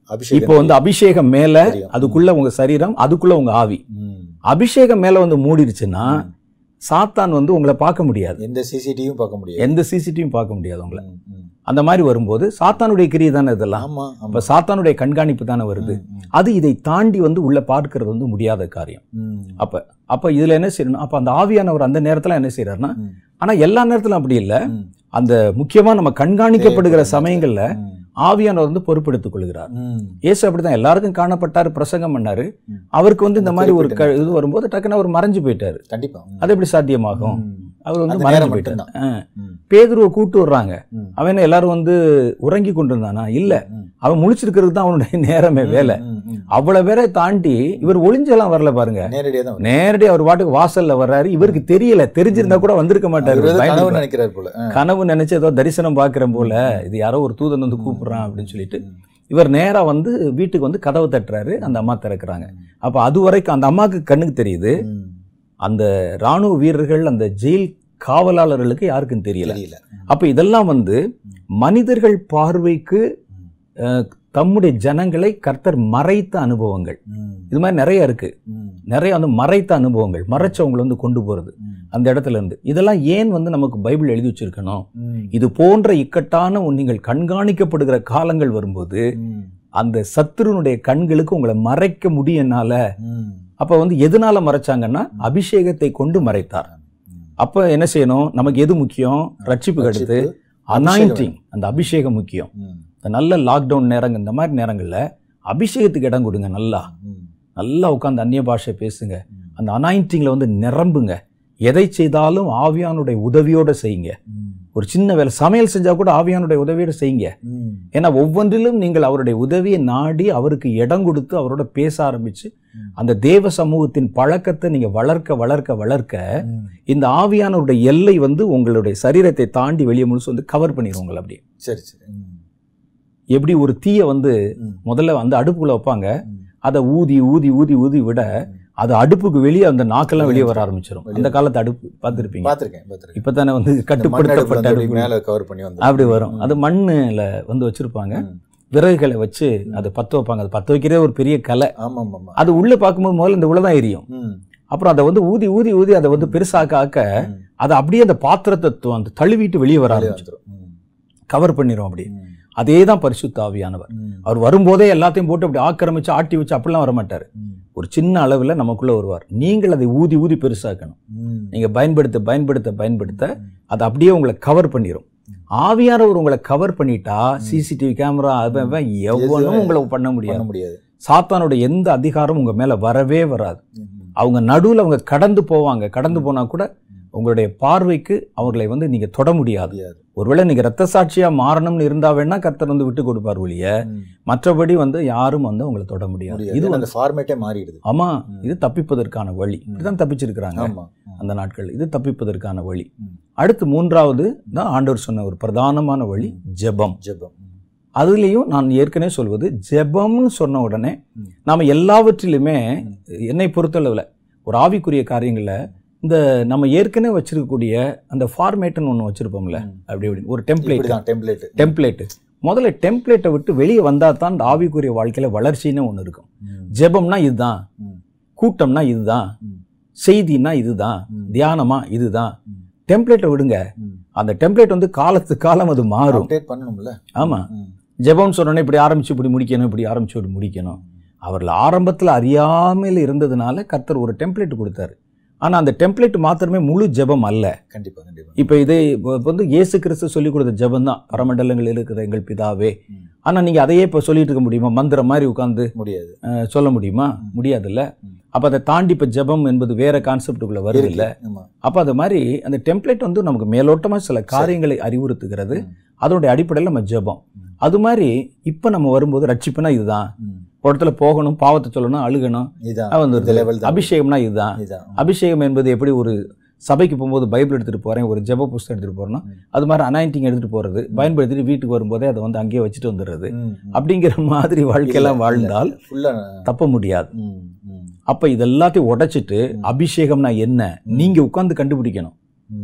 அபிஷேகம் இப்போ வந்து அபிஷேகம் மேல தெரியும். அதுக்குள்ள உங்க சரீரம் அதுக்குள்ள உங்க ஆவி ம். அபிஷேகம் மேல வந்து மூடிடுச்சுன்னா சாத்தான் வந்து உங்களை பார்க்க முடியாது எந்த சிசிடிவியும் பார்க்க முடியாது எந்த சிசிடிவியும் பார்க்க முடியாது உங்களை ம், ம். அந்த மாதிரி வரும்போது சாத்தானுடைய கிரியை தானே இதெல்லாம் ஆமா ஆமா அப்ப சாத்தானுடைய கண்காணிப்பு தானே வருது ம், ம். அது இதை தாண்டி வந்து உள்ள பார்க்கிறது வந்து முடியாத காரியம் ம். அப்ப அப்ப இதுல என்ன செய்யணும் அப்ப அந்த ஆவியானவர் அந்த நேரத்துல என்ன செய்யறாருன்னா ம். ஆனா எல்லா நேரத்திலும் அப்படி இல்ல ம். அந்த முக்கியமா நம்ம கண்காணிக்கப்படுகிற சமயங்கள்ல ம். ஆவியானவர் வந்து பொறுப்பெடுத்துக் கொள்கிறார் ம். இயேசு அப்படிதான் எல்லாருக்கும் காணப்பட்டாரு பிரசங்கம் பண்ணாரு ம். அவருக்கு வந்து இந்த மாதிரி ஒரு க- குறிப்பிட்ட இது வரும்போது டக்குன்னு அவர் மறைஞ்சு போயிட்டாரு கண்டிப்பா ம். அது எப்படி சாத்தியமாகும் ம். அவர் வந்து அந்த மறைஞ்சு நேரம் போயிட்டாரு மட்டும்தான். ஆ. ம். பேதுருவை கூட்டு வர்றாங்க ம். அவன் என்ன எல்லாரும் வந்து உறங்கி கொண்டிருந்தானா இல்ல ம். அவன் முழிச்சிருக்கிறது தான் அவனுடைய நேரமே வேலை ம், ம். அவ்வளவு பேரை தாண்டி இவர் ஒளிஞ்செல்லாம் வரல பாருங்க நேரடியா தான் வரும். நேரடி அவர் பாட்டுக்கு வாசல்ல வர்றாரு இவருக்கு தெரியல தெரிஞ்சிருந்தா கூட வந்திருக்க மாட்டாரு இவர் ஏதோ கனவு பயந்துருப்பாரு. நினைக்கிறார் போல ஆ. கனவு நினைச்சு ஏதோ தரிசனம் பாக்குறேன் போல இது யாரோ ஒரு தூதன் வந்து கூப்பிடுறான் அப்படின்னு சொல்லிட்டு ம். இவர் நேரா வந்து வீட்டுக்கு வந்து கதவை தட்டுறாரு அந்த அம்மா திறக்கிறாங்க அப்ப அது வரைக்கும் அந்த அம்மாவுக்கு கண்ணுக்கு தெரியுது ம். அந்த ராணுவ வீரர்கள் அந்த ஜெயில் காவலாளர்களுக்கு யாருக்கும் தெரியல தெரியல அப்ப இதெல்லாம் வந்து மனிதர்கள் பார்வைக்கு அஹ், தம்முடைய ஜனங்களை கர்த்தர் மறைத்த அனுபவங்கள் ம். இது மாதிரி நிறைய இருக்கு ம். நிறைய வந்து மறைத்த அனுபவங்கள் மறைச்சவங்களை வந்து கொண்டு போறது ம். அந்த இடத்துல இருந்து இதெல்லாம் ஏன் வந்து நமக்கு பைபிள் எழுதி வச்சிருக்கணும் ம். இது போன்ற இக்கட்டான உன் நீங்கள் கண்காணிக்கப்படுகிற காலங்கள் வரும்போது ம். அந்த சத்துருனுடைய கண்களுக்கு உங்களை மறைக்க முடியனால ம். அப்ப வந்து எதனால மறைச்சாங்கன்னா அபிஷேகத்தை கொண்டு மறைத்தார் ம். அப்ப என்ன செய்யணும் நமக்கு எது முக்கியம் ரட்சிப்புக்கு அடுத்து ரட்சிப்பு, அனாயிண்டிங் அந்த அபிஷேகம் முக்கியம் ம். இந்த நல்ல லாக்டவுன் நேரங்க இந்த மாதிரி நேரங்கள்ல அபிஷேகத்துக்கு இடம் கொடுங்க நல்லா ம். நல்லா உட்காந்து அந்நிய பாஷை பேசுங்க ம். அந்த அனாயிண்டிங்ல வந்து நிரம்புங்க எதை செய்தாலும் ஆவியானுடைய உதவியோட செய்யுங்க ம். ஒரு சின்ன வேலை சமையல் செஞ்சா கூட ஆவியானுடைய உதவியோட செய்யுங்க ம். ஏன்னா ஒவ்வொன்றிலும் நீங்கள் அவருடைய உதவியை நாடி அவருக்கு இடம் கொடுத்து அவரோட பேச ஆரம்பிச்சு ம். அந்த தேவ சமூகத்தின் பழக்கத்தை நீங்க வளர்க்க வளர்க்க வளர்க்க ம். இந்த ஆவியானவருடைய எல்லை வந்து உங்களுடைய சரீரத்தை தாண்டி வெளியே முழுசு வந்து கவர் பண்ணிடும் உங்களை அப்படியே சரி சரி ம். எப்படி ஒரு தீயை வந்து ம். முதல்ல வந்து அடுப்புக்குள்ள வைப்பாங்க ம். அதை ஊதி ஊதி ஊதி ஊதி விட அது அடுப்புக்கு வெளியே அந்த நாக்கெல்லாம் வெளியே வர ஆரம்பிச்சிடும் அந்த காலத்து அடுப்பு பார்த்துருப்பீங்க பார்த்திருக்கேன் பார்த்திருக்கேன் இப்பதானே வந்து இந்த மண் அடுப்பு கட்டுப்படுத்தப்பட்ட வந்து அப்படி அடுப்பு மேல கவர் பண்ணி வந்து அப்படி வரும் அது மண்ணுல வந்து வச்சிருப்பாங்க ம். விறகுகளை வச்சு அதை பத்த வைப்பாங்க அது பத்த வைக்கிறதே ஒரு பெரிய கலை ஆமா ஆமா ஆமா அது உள்ள பார்க்கும்போது முதல்ல இந்த உள்ளதான் எரியும் ம். அப்புறம் அதை வந்து ஊதி ஊதி ஊதி அதை வந்து பெருசாக்க ஆக்க ம். அது அப்படியே அந்த பாத்திரத்தை து- அந்த தழுவிட்டு வெளியே வர வெளியே ஆரம்பிச்சிடும் வந்துரும். ம். கவர் பண்ணிடும் அப்படி ம். அதே தான் பரிசுத்த ஆவியானவர் ம். அவர் வரும்போதே எல்லாத்தையும் போட்டு அப்படி ஆக்கிரமிச்சு ஆட்டி வச்சு அப்படிலாம் வர மாட்டார் ம். ஒரு சின்ன அளவில் நமக்குள்ள வருவார் நீங்கள் அதை ஊதி ஊதி பெருசாக்கணும் ம். நீங்க பயன்படுத்த பயன்படுத்த பயன்படுத்த அது அப்படியே உங்களை கவர் பண்ணிடும் ஆவியானவர் உங்களை கவர் பண்ணிட்டா சிசிடிவி கேமரா அவன் அவன் எவனும் உங்களை பண்ண முடியாது பண்ண முடியாது சாத்தானோட எந்த அதிகாரமும் உங்க மேல வரவே வராது ம். அவங்க நடுவுல அவங்க கடந்து போவாங்க கடந்து போனா கூட உங்களுடைய பார்வைக்கு அவர்களை வந்து நீங்க தொட முடியாது முடியாது ஒருவேளை நீங்க ரத்த சாட்சியா மாறணும்னு இருந்தா வேணா கர்த்தர் வந்து விட்டு கொடுப்பார் ஒழிய ம். மற்றபடி வந்து யாரும் வந்து உங்களை தொட முடியாது முடியாது இது ஏன்னா வந்து அந்த ஃபார்மேட்டே மாறிடுது ஆமா ம். இது தப்பிப்பதற்கான வழி இப்படிதான் தப்பிச்சிருக்கிறாங்க ஆமா ம். அந்த நாட்கள் இது தப்பிப்பதற்கான வழி ம். அடுத்து மூன்றாவது தான் ஆண்டவர் சொன்ன ஒரு பிரதானமான வழி ஜெபம் ஜெபம் ம். அதுலேயும் நான் ஏற்கனவே சொல்வது ஜெபம்னு சொன்ன உடனே ம். நாம எல்லாவற்றிலுமே என்னை பொறுத்தளவில் ஒரு ஆவிக்குரிய காரியங்களில் இந்த நம்ம ஏற்கனவே வச்சிருக்கக்கூடிய அந்த ஃபார்மேட்டுன்னு ஒன்று வச்சிருப்போம்ல ம். அப்படி இப்படி ஒரு டெம்ப்ளேட் இப்படிதான் டெம்ப்ளேட் டெம்ப்ளேட்டு முதல்ல டெம்ப்ளேட்டை விட்டு வெளியே வந்தால் தான் இந்த ஆவிக்குரிய வாழ்க்கையில வளர்ச்சின்னு ஒன்று இருக்கும் ஜெபம்னா இதுதான் ம். கூட்டம்னா இதுதான் ம். செய்தின்னா இதுதான் ம். தியானமா இதுதான் ம். டெம்ப்ளேட்டை விடுங்க ம். அந்த டெம்ப்ளேட் வந்து காலத்துக்கு காலம் அது மாறும் அப்டேட் பண்ணணும்ல ஆமா ம். ஜெபம்னு சொன்னோன்னே இப்படி ஆரம்பிச்சு இப்படி முடிக்கணும் இப்படி ஆரம்பிச்சு இப்படி முடிக்கணும் அவர்கள் ஆரம்பத்தில் அறியாமையில் இருந்ததுனால கர்த்தர் ஒரு டெம்ப்ளேட் கொடுத்தாரு ஆனால் அந்த டெம்ப்ளேட் மாத்திரமே முழு ஜெபம் அல்ல கண்டிப்பா கண்டிப்பா இப்போ இது இப்போ வந்து இயேசு கிறிஸ்து சொல்லி கொடுத்த ஜெபம் தான் பரமண்டலங்களில் இருக்கிற எங்கள் பிதாவே ம். ஆனால் நீங்கள் அதையே இப்போ சொல்லிட்டு இருக்க முடியுமா மந்திரம் மாதிரி உட்காந்து முடியாது சொல்ல முடியுமா முடியாதுல்ல ம். அப்போ அதை தாண்டி இப்போ ஜெபம் என்பது வேற கான்செப்டுக்குள்ள வருது இல்ல இருக்கு. ஆமா அப்போ அது மாதிரி அந்த டெம்ப்ளேட் வந்து நமக்கு மேலோட்டமாக சில காரியங்களை அறிவுறுத்துகிறது ம். அதனுடைய அடிப்படையில் நம்ம ஜெபம் ம். அது மாதிரி இப்போ நம்ம வரும்போது ரட்சிப்புனா இதுதான் ம். ஒரு இடத்துல போகணும் பாவத்தை சொல்லணும் அழுகணும் இதான் அது வந்து இந்த லெவல் தான் அபிஷேகம்னா இதுதான் இதான் அபிஷேகம் என்பது எப்படி ஒரு சபைக்கு போகும்போது பைபிள் எடுத்துட்டு போறேன் ஒரு ஜெப புஸ்தகம் எடுத்துட்டு போறேன்னா ம். அது மாதிரி அனாயிண்டிங் எடுத்துட்டு போறது பயன்படுத்திட்டு வீட்டுக்கு வரும்போதே அதை வந்து அங்கேயே வச்சுட்டு வந்துடுறது ம். ம். அப்படிங்கிற மாதிரி வாழ்க்கையெல்லாம் இல்ல, வாழ்ந்தால் இல்ல. ஃபுல்லா தப்ப முடியாது ம். ம். அப்ப இது எல்லாத்தையும் உடைச்சிட்டு ம். அபிஷேகம்னா என்ன நீங்க உட்கார்ந்து கண்டுபிடிக்கணும் ம்.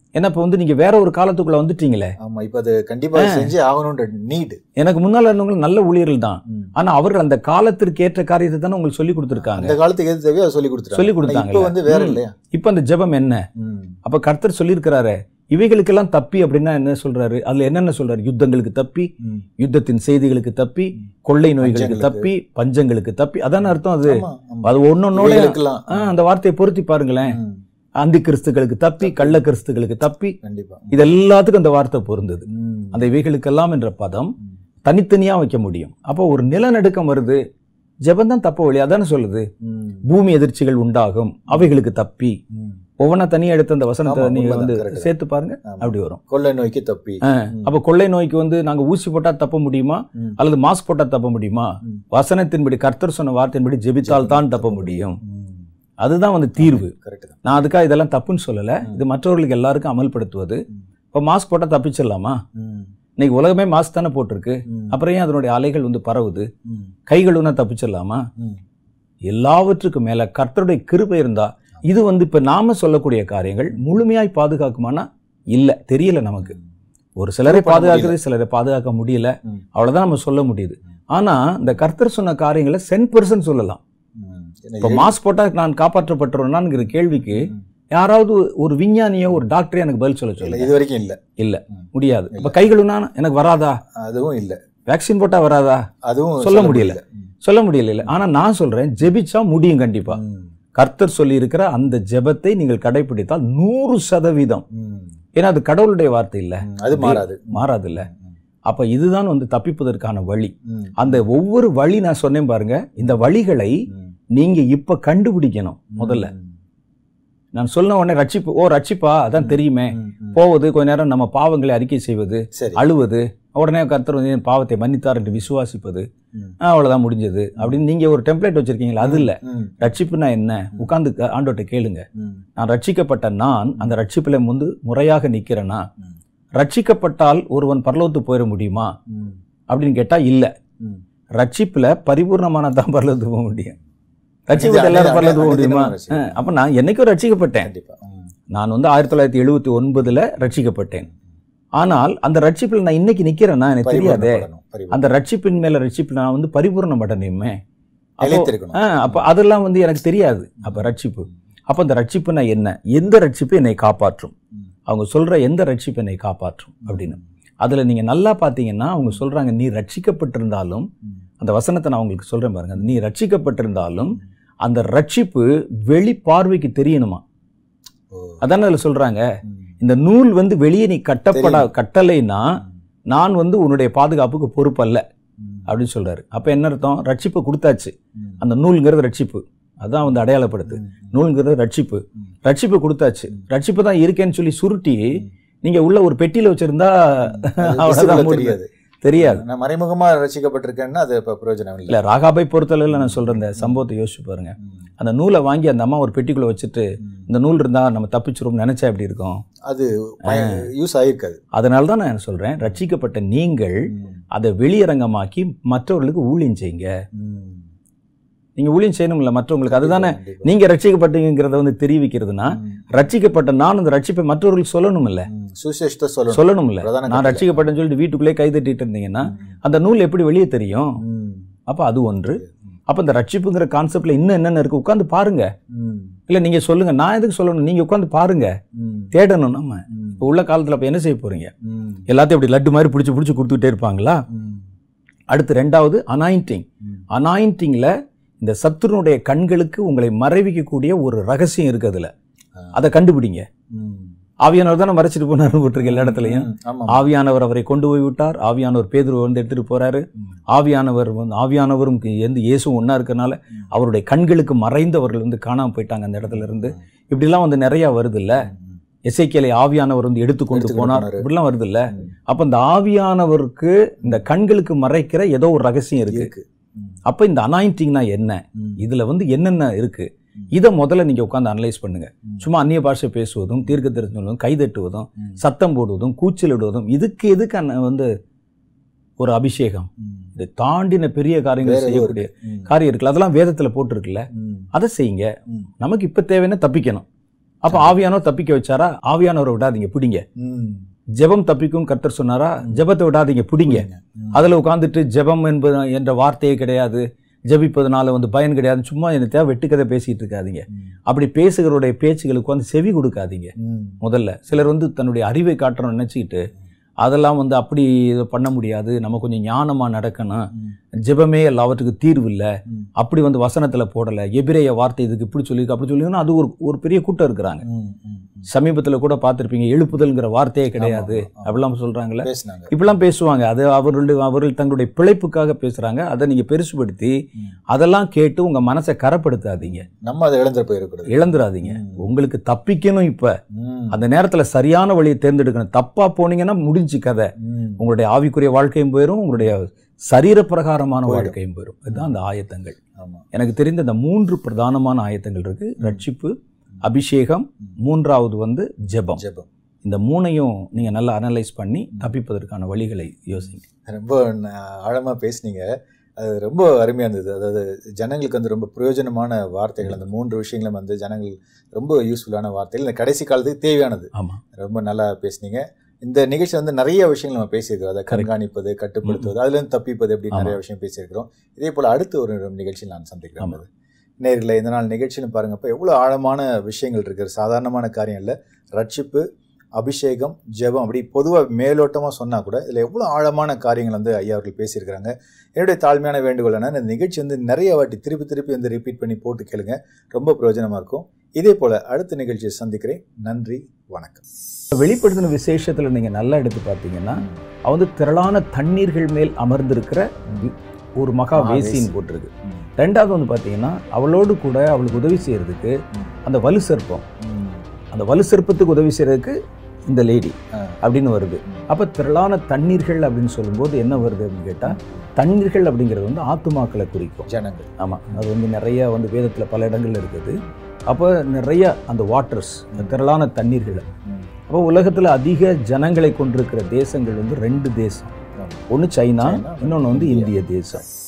ஏன்னா இப்போ வந்து நீங்க வேற ஒரு காலத்துக்குள்ள வந்துட்டீங்களே ஆமா இப்ப அது கண்டிப்பா செஞ்சே ஆகணும்ன்ற நீட் எனக்கு முன்னால இருந்தவங்க நல்ல ஊழியர்கள் தான் ஆனா அவர்கள் அந்த காலத்திற்கு ஏற்ற காரியத்தை தானே உங்களுக்கு சொல்லி கொடுத்துருக்காங்க அந்த காலத்துக்கு எது தேவையோ அதை சொல்லி கொடுத்துருக்காங்க சொல்லி ஆனா கொடுத்தாங்க இப்ப வந்து வேற ம். இல்லையா இப்போ அந்த ஜெபம் என்ன ம். அப்ப கர்த்தர் சொல்லியிருக்கிறாரு இவைகளுக்கெல்லாம் தப்பி அப்படின்னா என்ன சொல்றாரு அதுல என்னென்ன சொல்றாரு யுத்தங்களுக்கு தப்பி ம். யுத்தத்தின் செய்திகளுக்கு தப்பி கொள்ளை நோய்களுக்கு பஞ்சங்களுக்கு. தப்பி பஞ்சங்களுக்கு தப்பி அதான அர்த்தம் அது ஆமா, ஆமா. அது ஒன்னொன்னோட இவைகளுக்கெல்லாம். ஆ, அந்த வார்த்தையை பொருத்தி பாருங்களேன் ம். அந்தி கிறிஸ்துகளுக்கு தப்பி கள்ள கிறிஸ்துகளுக்கு தப்பி கண்டிப்பா இது எல்லாத்துக்கும் அந்த வார்த்தை பொருந்தது ம். அந்த இவைகளுக்கெல்லாம் என்ற பதம் ம். தனித்தனியா வைக்க முடியும் அப்போ ஒரு நிலநடுக்கம் வருது ஜெபந்தான் தப்ப வழி அதானே சொல்லுது ம். பூமி எதிர்ச்சிகள் உண்டாகும் அவைகளுக்கு தப்பி ம். ஒவ்வொன்றா தனியா எடுத்து அந்த வசனத்தை ஆமா, நீங்க உண்மைதான், வந்து correct. சேர்த்து பாருங்க ஆமா. அப்படி வரும் கொள்ளை நோய்க்கு தப்பி ம். அப்ப கொள்ளை நோய்க்கு வந்து நாங்க ஊசி போட்டா தப்ப முடியுமா ம். அல்லது மாஸ்க் போட்டா தப்ப முடியுமா ம். வசனத்தின்படி கர்த்தர் சொன்ன வார்த்தையின்படி ஜெபித்தால் தான் தப்ப முடியும் ம். அதுதான் வந்து தீர்வு கரெக்ட் தான் நான் அதுக்காக இதெல்லாம் தப்புன்னு சொல்லல இது மற்றவர்களுக்கு எல்லாருக்கும் அமல்படுத்துவது ம். இப்போ மாஸ்க் போட்டா தப்பிச்சிடலாமா ம். இன்னைக்கு உலகமே மாஸ்க் தானே போட்டிருக்கு ம். அப்புறம் ஏன் அதனுடைய அலைகள் வந்து பரவுது ம். கைகளுன்னா தப்பிச்சிடலாமா ம். எல்லாவற்றுக்கும் மேல கர்த்தருடைய கிருபை இருந்தா இது வந்து இப்ப நாம சொல்லக்கூடிய காரியங்கள் முழுமையாய் பாதுகாக்குமானா இல்ல தெரியல நமக்கு ஒரு சிலரை பண்ண பாதுகாக்குது சிலரை பாதுகாக்க முடியல ம். அவ்வளவுதான் நம்ம சொல்ல முடியுது ஆனா இந்த கர்த்தர் சொன்ன காரியங்களை சென் பர்சன்ட் சொல்லலாம் ம். என்ன இப்ப மாஸ்க் போட்டா நான் காப்பாற்றப்பட்டுறேன்னாங்கிற கேள்விக்கு ம். யாராவது ஒரு விஞ்ஞானியோ ஒரு டாக்டரே எனக்கு பதில் சொல்ல இல்ல, சொல்லுங்க இது வரைக்கும் இல்ல இல்ல ம். முடியாது இப்ப கைகளுனா எனக்கு வராதா அதுவும் இல்ல வேக்சின் போட்டா வராதா அதுவும் சொல்ல முடியல. ம். சொல்ல முடியல இல்ல ஆனா நான் சொல்றேன் ஜெபிச்சா முடியும் கண்டிப்பா ம். கர்த்தர் சொல்லி இருக்கிற அந்த ஜெபத்தை நீங்கள் கடைபிடித்தால் நூறு சதவீதம் ம். ஏன்னா அது கடவுளுடைய வார்த்தை இல்ல ம். அது மாறாது மாறாது இல்ல ம். அப்ப இதுதான் வந்து தப்பிப்பதற்கான வழி ம். அந்த ஒவ்வொரு வழி நான் சொன்னேன் பாருங்க இந்த வழிகளை ம். நீங்க இப்ப கண்டுபிடிக்கணும் முதல்ல ம். நான் சொன்ன உடனே ரட்சிப்பு ஓ ரட்சிப்பா அதான் தெரியுமே ம். ம். போவது கொஞ்ச நேரம் நம்ம பாவங்களை அறிக்கை செய்வது சரி அழுவது உடனே கர்த்தர் வந்து என் பாவத்தை மன்னித்தார் என்று விசுவாசிப்பது ம். ஆ, அவ்வளவுதான் முடிஞ்சது அப்படின்னு நீங்க ஒரு டெம்ப்ளேட் வச்சிருக்கீங்களா அது இல்ல ம். ரட்சிப்புனா என்ன உட்கார்ந்து ஆண்டோட்ட கேளுங்க ம். நான் ரட்சிக்கப்பட்ட நான் அந்த ரட்சிப்பில் வந்து முறையாக நிக்கிறேனா ம். ரட்சிக்கப்பட்டால் ஒருவன் பரலோகத்துக்கு போயிட முடியுமா ம். அப்படின்னு கேட்டா இல்ல ம். ரட்சிப்புல பரிபூர்ணமான தான் பரலோகத்துக்கு போக முடியும் இது ரட்சிப்பட்ட எல்லாரும் அன்னை- பரலோகத்துக்கு போக அன்னை முடியுமா தினம் ரட்சிப்பு. ஆ, அப்ப நான் என்னைக்கும் ரட்சிக்கப்பட்டேன் கண்டிப்பா ம். நான் வந்து ஆயிரத்தி தொள்ளாயிரத்தி எழுபத்தி ஒன்பதுல ரட்சிக்கப்பட்டேன் ஆனால் அந்த ரட்சிப்பில் நான் இன்னைக்கு நிக்கிறேன்னா எனக்கு தெரியாதே பரிபூரணப்படணும். பரிபூரணம். அந்த ரட்சிப்பின் மேல ரட்சிப்பு நான் வந்து பரிபூர்ணம் அடையணுமே அப்போ நிலைத்திருக்கணும் ஆ, அப்ப அதெல்லாம் வந்து எனக்கு தெரியாது அப்ப ரட்சிப்பு அப்ப அந்த ரட்சிப்புனா என்ன எந்த ரட்சிப்பு என்னை காப்பாற்றும் ம். அவங்க சொல்ற எந்த ரட்சிப்பு என்னை காப்பாற்றும் அப்படின்னு அதுல நீங்க நல்லா பாத்தீங்கன்னா அவங்க சொல்றாங்க நீ ரட்சிக்கப்பட்டிருந்தாலும் ம். அந்த வசனத்தை நான் உங்களுக்கு சொல்றேன் பாருங்க நீ ரட்சிக்கப்பட்டிருந்தாலும் அந்த ரட்சிப்பு வெளி பார்வைக்கு தெரியணுமா ஓ. அதானே அதுல சொல்றாங்க ம். இந்த நூல் வந்து வெளியே நீ கட்டப்பட தெரியும். கட்டலைன்னா நான் வந்து உன்னுடைய பாதுகாப்புக்கு பொறுப்பல்ல ம். அப்படின்னு சொல்றாரு அப்ப என்ன அர்த்தம் ரட்சிப்பு கொடுத்தாச்சு ம். அந்த நூல்ங்கிறது ரட்சிப்பு அதான் வந்து அடையாளப்படுத்து ம். நூல்ங்கிறது ரட்சிப்பு ம். ரட்சிப்பு கொடுத்தாச்சு ரட்சிப்பு தான் இருக்கேன்னு சொல்லி சுருட்டி நீங்க உள்ள ஒரு பெட்டியில வச்சிருந்தா அது அவ்வளவுதான் visible முடிஞ்சது. தெரியாது தெரியாது நான் மறைமுகமா ரசிக்கப்பட்டிருக்கேன்னா அது இப்ப பிரயோஜனம் இல்லை இல்ல ராகாபை பொறுத்தளவில் நான் சொல்ற இந்த சம்பவத்தை யோசிச்சு பாருங்க ம். அந்த நூலை வாங்கி அந்த அம்மா ஒரு பெட்டிக்குள்ள வச்சுட்டு ம். இந்த நூல் இருந்தா நம்ம தப்பிச்சிரும் நினைச்சா எப்படி இருக்கும் அது யூஸ் ஆயிருக்காது அதனால தான் நான் சொல்றேன் ரட்சிக்கப்பட்ட நீங்கள் ம். அதை வெளியரங்கமாக்கி மற்றவர்களுக்கு ஊழியம் செய்யுங்க ம். நீங்க ஊழியம் செய்யணும்ல மற்றவங்களுக்கு அதுதானே கண்டிப்பா. நீங்க ரட்சிக்கப்பட்டீங்கிறத வந்து தெரிவிக்கிறதுனா ம். ரட்சிக்கப்பட்ட நான் அந்த ரட்சிப்பை மற்றவர்களுக்கு சொல்லணும் இல்ல ம். சுவிசேஷத்தை சொல்லணும் சொல்லணும் இல்ல பிரதான நான் கட்டளை. ரட்சிக்கப்பட்டேன்னு சொல்லிட்டு வீட்டுக்குள்ளே கை தட்டிட்டு இருந்தீங்கன்னா ம். அந்த நூல் எப்படி வெளியே தெரியும் ம். அப்ப அது ஒன்று ம். அப்ப இந்த ரட்சிப்புங்கிற கான்செப்ட்ல இன்னும் என்னென்ன இருக்கு உட்காந்து பாருங்க ம். இல்ல நீங்க சொல்லுங்க நான் எதுக்கு சொல்லணும் நீங்க உட்காந்து பாருங்க ம். தேடணும் நம்ம ம். இப்போ உள்ள காலத்துல அப்ப என்ன செய்ய போறீங்க ம். எல்லாத்தையும் இப்படி லட்டு மாதிரி பிடிச்சி பிடிச்சி கொடுத்துக்கிட்டே இருப்பாங்களா ம். அடுத்து ரெண்டாவது அனாயிண்டிங் ம். அனாயிண்டிங்ல இந்த சத்துருனுடைய கண்களுக்கு உங்களை மறைவிக்கக்கூடிய ஒரு ரகசியம் இருக்கு அதுல ஆ. அதை கண்டுபிடிங்க ம். ஆவியானவர் தானே மறைச்சிட்டு போனாரு போட்டிருக்கு எல்லா இடத்துலையும் ம். ஆமா ஆவியானவர் அவரை கொண்டு போய் விட்டார் ஆவியானவர் பேதுருவை வந்து எடுத்துட்டு போறாரு ம். ஆவியானவர் வந்து ஆவியானவரும் எந்த இயேசுவும் ஒண்ணா இருக்கறனால ம். அவருடைய கண்களுக்கு மறைந்தவர்கள் வந்து காணாம போயிட்டாங்க அந்த இடத்துல இருந்து இப்படிலாம் வந்து நிறைய வருது இல்ல ம். எசைக்கியலை ஆவியானவர் வந்து எடுத்துக்கொண்டு எடுத்துக்கொண்டு போனார் போனாரு. இப்படிலாம் வருது இல்ல ம். அப்ப இந்த ஆவியானவருக்கு இந்த கண்களுக்கு மறைக்கிற ஏதோ ஒரு ரகசியம் இருக்கு இருக்கு ம். அப்ப இந்த அனாயிண்டிங்னா என்ன ம். இதுல வந்து என்னென்ன இருக்கு ம். இதை முதல்ல நீங்க உட்காந்து அனலைஸ் பண்ணுங்க ம். சும்மா அந்நிய பாஷை பேசுவதும் தீர்க்க தெரிஞ்சுவதும் கைதட்டுவதும் ம். சத்தம் போடுவதும் கூச்சலிடுவதும் இதுக்கு எதுக்கு அண்ணா வந்து ஒரு அபிஷேகம் ம். இதை தாண்டின பெரிய காரியங்கள் வேற ஏதோ செய்யக்கூடிய இருக்கு. ம். காரியம் இருக்குல்ல அதெல்லாம் வேதத்துல போட்டிருக்குல்ல ம். அதை செய்யுங்க ம். நமக்கு இப்ப தேவைன்னா தப்பிக்கணும் அப்ப ஆவியானவர் தப்பிக்க வச்சாரா ஆவியானவரை விடாதீங்க பிடிங்க ம். ஜெபம் தப்பிக்கும் கர்த்தர் சொன்னாரா ஜெபத்தை விடாதீங்க பிடிங்க ம். அதுல உட்காந்துட்டு ஜெபம் என்பது என்ற வார்த்தையே கிடையாது ஜெபிப்பதனால வந்து பயன் கிடையாது சும்மா என்ன தேவை வெட்டுக்கதை பேசிட்டு இருக்காதீங்க ம். அப்படி பேசுகிறவருடைய பேச்சுகளுக்கு வந்து செவி கொடுக்காதீங்க ம். முதல்ல சிலர் வந்து தன்னுடைய அறிவை காட்டணும்னு நினச்சிக்கிட்டு அதெல்லாம் வந்து அப்படி இதை பண்ண முடியாது நம்ம கொஞ்சம் ஞானமாக நடக்கணும் ம். ஜெபமே எல்லாவற்றுக்கும் தீர்வு இல்லை ம். அப்படி வந்து வசனத்தில் போடலை எபிரேய வார்த்தை இதுக்கு இப்படி சொல்லியிருக்கு அப்படி சொல்லியிருக்கோன்னா அது ஒரு ஒரு பெரிய கூட்டம் இருக்கிறாங்க ம். ம். சமீபத்தில் கூட பார்த்துருப்பீங்க எழுப்புதல்ங்கிற வார்த்தையே கிடையாது ஆமா, ஆமா. அப்படிலாம் சொல்கிறாங்கல்ல பேசுனாங்க இப்படிலாம் பேசுவாங்க அது அவர்கள் அவர்கள் தங்களுடைய பிழைப்புக்காக பேசுகிறாங்க அதை நீங்கள் பெருசுபடுத்தி ம். அதெல்லாம் கேட்டு உங்கள் மனசை கரப்படுத்தாதீங்க நம்ம அதை இழந்து போயிருக்கிறது இழந்துடாதீங்க ம். உங்களுக்கு தப்பிக்கணும் இப்போ ம். அந்த நேரத்தில் சரியான வழியை தேர்ந்தெடுக்கணும் தப்பா போனீங்கன்னா முடிஞ்சு கதை ம். உங்களுடைய ஆவிக்குரிய வாழ்க்கையும் போயிடும் உங்களுடைய சரீர பிரகாரமான போயிடும். வாழ்க்கையும் போயிடும் இதுதான் அந்த ஆயத்தங்கள் ஆமா எனக்கு தெரிந்த இந்த மூன்று பிரதானமான ஆயத்தங்கள் இருக்கு ரட்சிப்பு அபிஷேகம் மூன்றாவது வந்து ஜெபம் ஜெபம் இந்த மூணையும் நீங்க நல்லா அனலைஸ் பண்ணி தப்பிப்பதற்கான வழிகளை யோசிங்க ரொம்ப ந- ஆழமா பேசுனீங்க அது ரொம்ப அருமையா இருந்தது அதாவது ஜனங்களுக்கு வந்து ரொம்ப பிரயோஜனமான வார்த்தைகள் அந்த மூன்று விஷயங்களும் வந்து ஜனங்கள் ரொம்ப யூஸ்ஃபுல்லான வார்த்தைகள் இந்த கடைசி காலத்துக்கு தேவையானது ஆமா ரொம்ப நல்லா பேசுனீங்க இந்த நிகழ்ச்சி வந்து நிறைய விஷயங்கள் நம்ம பேசியிருக்கிறோம் அதை கண்காணிப்பது கட்டுப்படுத்துவது அதுல இருந்து தப்பிப்பது எப்படி நிறைய விஷயம் பேசியிருக்கிறோம் இதே போல அடுத்து ஒரு நிகழ்ச்சியில் நான் சந்திக்கிறேன் ஆமா. அது. நேயர்களே இந்த நாள் நிகழ்ச்சின்னு பாருங்க இப்போ எவ்வளோ ஆழமான விஷயங்கள் இருக்குது சாதாரணமான காரியம் இல்லை ரட்சிப்பு அபிஷேகம் ஜெபம் அப்படி பொதுவாக மேலோட்டமாக சொன்னால் கூட இதில் எவ்வளோ ஆழமான காரியங்கள் வந்து ஐயா அவர்கள் பேசியிருக்கிறாங்க என்னுடைய தாழ்மையான வேண்டுகோள் என்ன இந்த நிகழ்ச்சி வந்து நிறைய வாட்டி திருப்பி திருப்பி வந்து ரிப்பீட் பண்ணி போட்டு கேளுங்க ரொம்ப பிரயோஜனமாக இருக்கும் இதே போல் அடுத்த நிகழ்ச்சியை சந்திக்கிறேன் நன்றி வணக்கம் வெளிப்படுத்தின விசேஷத்துல நீங்க நல்லா எடுத்து பார்த்தீங்கன்னா அவ வந்து திரளான தண்ணீர்கள் மேல் அமர்ந்திருக்கிற ஒரு மகா மகாவேசி. வேசின்னு போட்டிருக்கு ம். ரெண்டாவது வந்து பார்த்தீங்கன்னா அவளோடு கூட அவளுக்கு உதவி செய்யறதுக்கு ம். அந்த வலு சர்ப்பம் ம். அந்த வலு சர்ப்பத்துக்கு உதவி செய்யறதுக்கு இந்த லேடி ஆ. அப்படின்னு வருது ம். அப்போ திரளான தண்ணீர்கள் அப்படின்னு சொல்லும்போது என்ன வருது அப்படின்னு கேட்டால் தண்ணீர்கள் அப்படிங்கிறது வந்து ஆத்துமாக்களை குறிக்கும் ஜனங்கள் ஆமாம் அது வந்து நிறைய வந்து வேதத்தில் பல இடங்கள்ல இருக்குது அப்போ நிறைய அந்த வாட்டர்ஸ் அந்த திரளான தண்ணீர்கள் ம். அப்போ உலகத்தில் அதிக ஜனங்களை கொண்டிருக்கிற தேசங்கள் வந்து ரெண்டு தேசம் ஆமா. ஒன்று சைனா சைனா, இன்னொன்று வந்து இந்தியா. இந்திய தேசம்